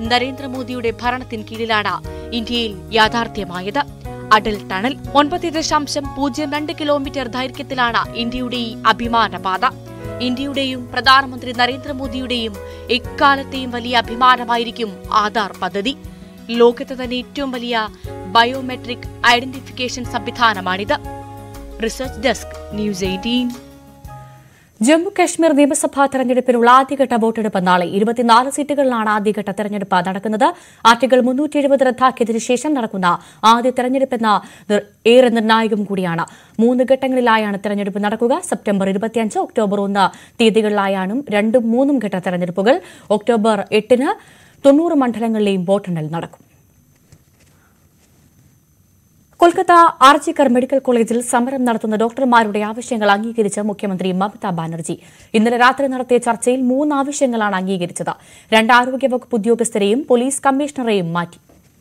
നരേന്ദ്രമോദിയുടെ ഭരണത്തിന് കീഴിലാണ് ഇന്ത്യയിൽ യാഥാർത്ഥ്യമായത് അടൽ ടണൽ ഒൻപത് ദശാംശം പൂജ്യം രണ്ട് കിലോമീറ്റർ ദൈർഘ്യത്തിലാണ് ഇന്ത്യയുടെ ഈ അഭിമാനപാത ഇന്ത്യയുടെയും പ്രധാനമന്ത്രി നരേന്ദ്രമോദിയുടെയും എക്കാലത്തെയും വലിയ അഭിമാനമായിരിക്കും ആധാർ പദ്ധതി ലോകത്തെ തന്നെ ഏറ്റവും വലിയ ബയോമെട്രിക് ഐഡന്റിഫിക്കേഷൻ സംവിധാനമാണിത് research desk news eighteen Jammu Kashmir നിയമസഭാ തെരഞ്ഞെടുപ്പിനുള്ള ആദ്യഘട്ട വോട്ടെടുപ്പ് നാളെ ഇരുപത്തിനാല് സീറ്റുകളിലാണ് ആദ്യഘട്ട തെരഞ്ഞെടുപ്പ് നടക്കുന്നത് ആർട്ടിക്കിൾ മുന്നൂറ്റി എഴുപത് റദ്ദാക്കിയതിനു ശേഷം നടക്കുന്ന ആദ്യ തെരഞ്ഞെടുപ്പെന്ന നിർ- ഏറെ നിർണായകം കൂടിയാണ് മൂന്ന് ഘട്ടങ്ങളിലായാണ് തെരഞ്ഞെടുപ്പ് നടക്കുക സെപ്റ്റംബർ ഇരുപത്തിയഞ്ച് ഒക്ടോബർ ഒന്ന് തീയതികളിലായാണ് രണ്ടും മൂന്നും ഘട്ട തെരഞ്ഞെടുപ്പുകൾ ഒക്ടോബർ എട്ടിന് തൊണ്ണൂറ് മണ്ഡലങ്ങളിലെയും വോട്ടെണ്ണൽ നടക്കും കൊൽക്കത്ത ആർജിക്കർ മെഡിക്കൽ കോളേജിൽ സമരം നടത്തുന്ന ഡോക്ടർമാരുടെ ആവശ്യങ്ങൾ അംഗീകരിച്ച മുഖ്യമന്ത്രി മമതാ ബാനർജി ഇന്നലെ രാത്രി നടത്തിയ ചർച്ചയിൽ മൂന്ന് ആവശ്യങ്ങളാണ് അംഗീകരിച്ചത് രണ്ട് ആരോഗ്യവകുപ്പ് ഉദ്യോഗസ്ഥരെയും പോലീസ് കമ്മീഷണറെയും മാറ്റി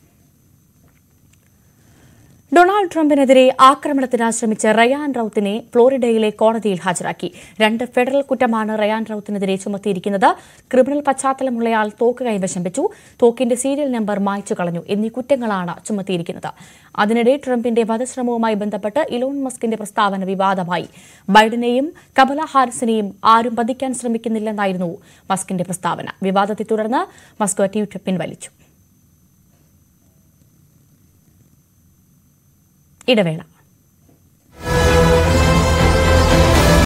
ഡൊണാൾഡ് ട്രംപിനെതിരെ ആക്രമണത്തിന് ശ്രമിച്ച റയാൻ റൌത്തിനെ ഫ്ലോറിഡയിലെ കോടതിയിൽ ഹാജരാക്കി രണ്ട് ഫെഡറൽ കുറ്റമാണ് റയാൻ റൌത്തിനെതിരെ ചുമത്തിയിരിക്കുന്നത് ക്രിമിനൽ പശ്ചാത്തലമുള്ളയാൾ തോക്ക് കൈവശം വെച്ചു തോക്കിന്റെ സീരിയൽ നമ്പർ മായ്ച്ചു കളഞ്ഞു എന്നീ കുറ്റങ്ങളാണ് ചുമത്തിയിരിക്കുന്നത് അതിനിടെ ട്രംപിന്റെ വധശ്രമവുമായി ബന്ധപ്പെട്ട് ഇലോൺ മസ്കിന്റെ പ്രസ്താവന വിവാദമായി ബൈഡനെയും കമല ഹാരിസിനെയും ആരും വധിക്കാൻ ശ്രമിക്കുന്നില്ലെന്നായിരുന്നു മസ്കിന്റെ പ്രസ്താവന വിവാദത്തെ തുടർന്ന് മസ്കോ ട്വീറ്റ് പിൻവലിച്ചു ഇടവേള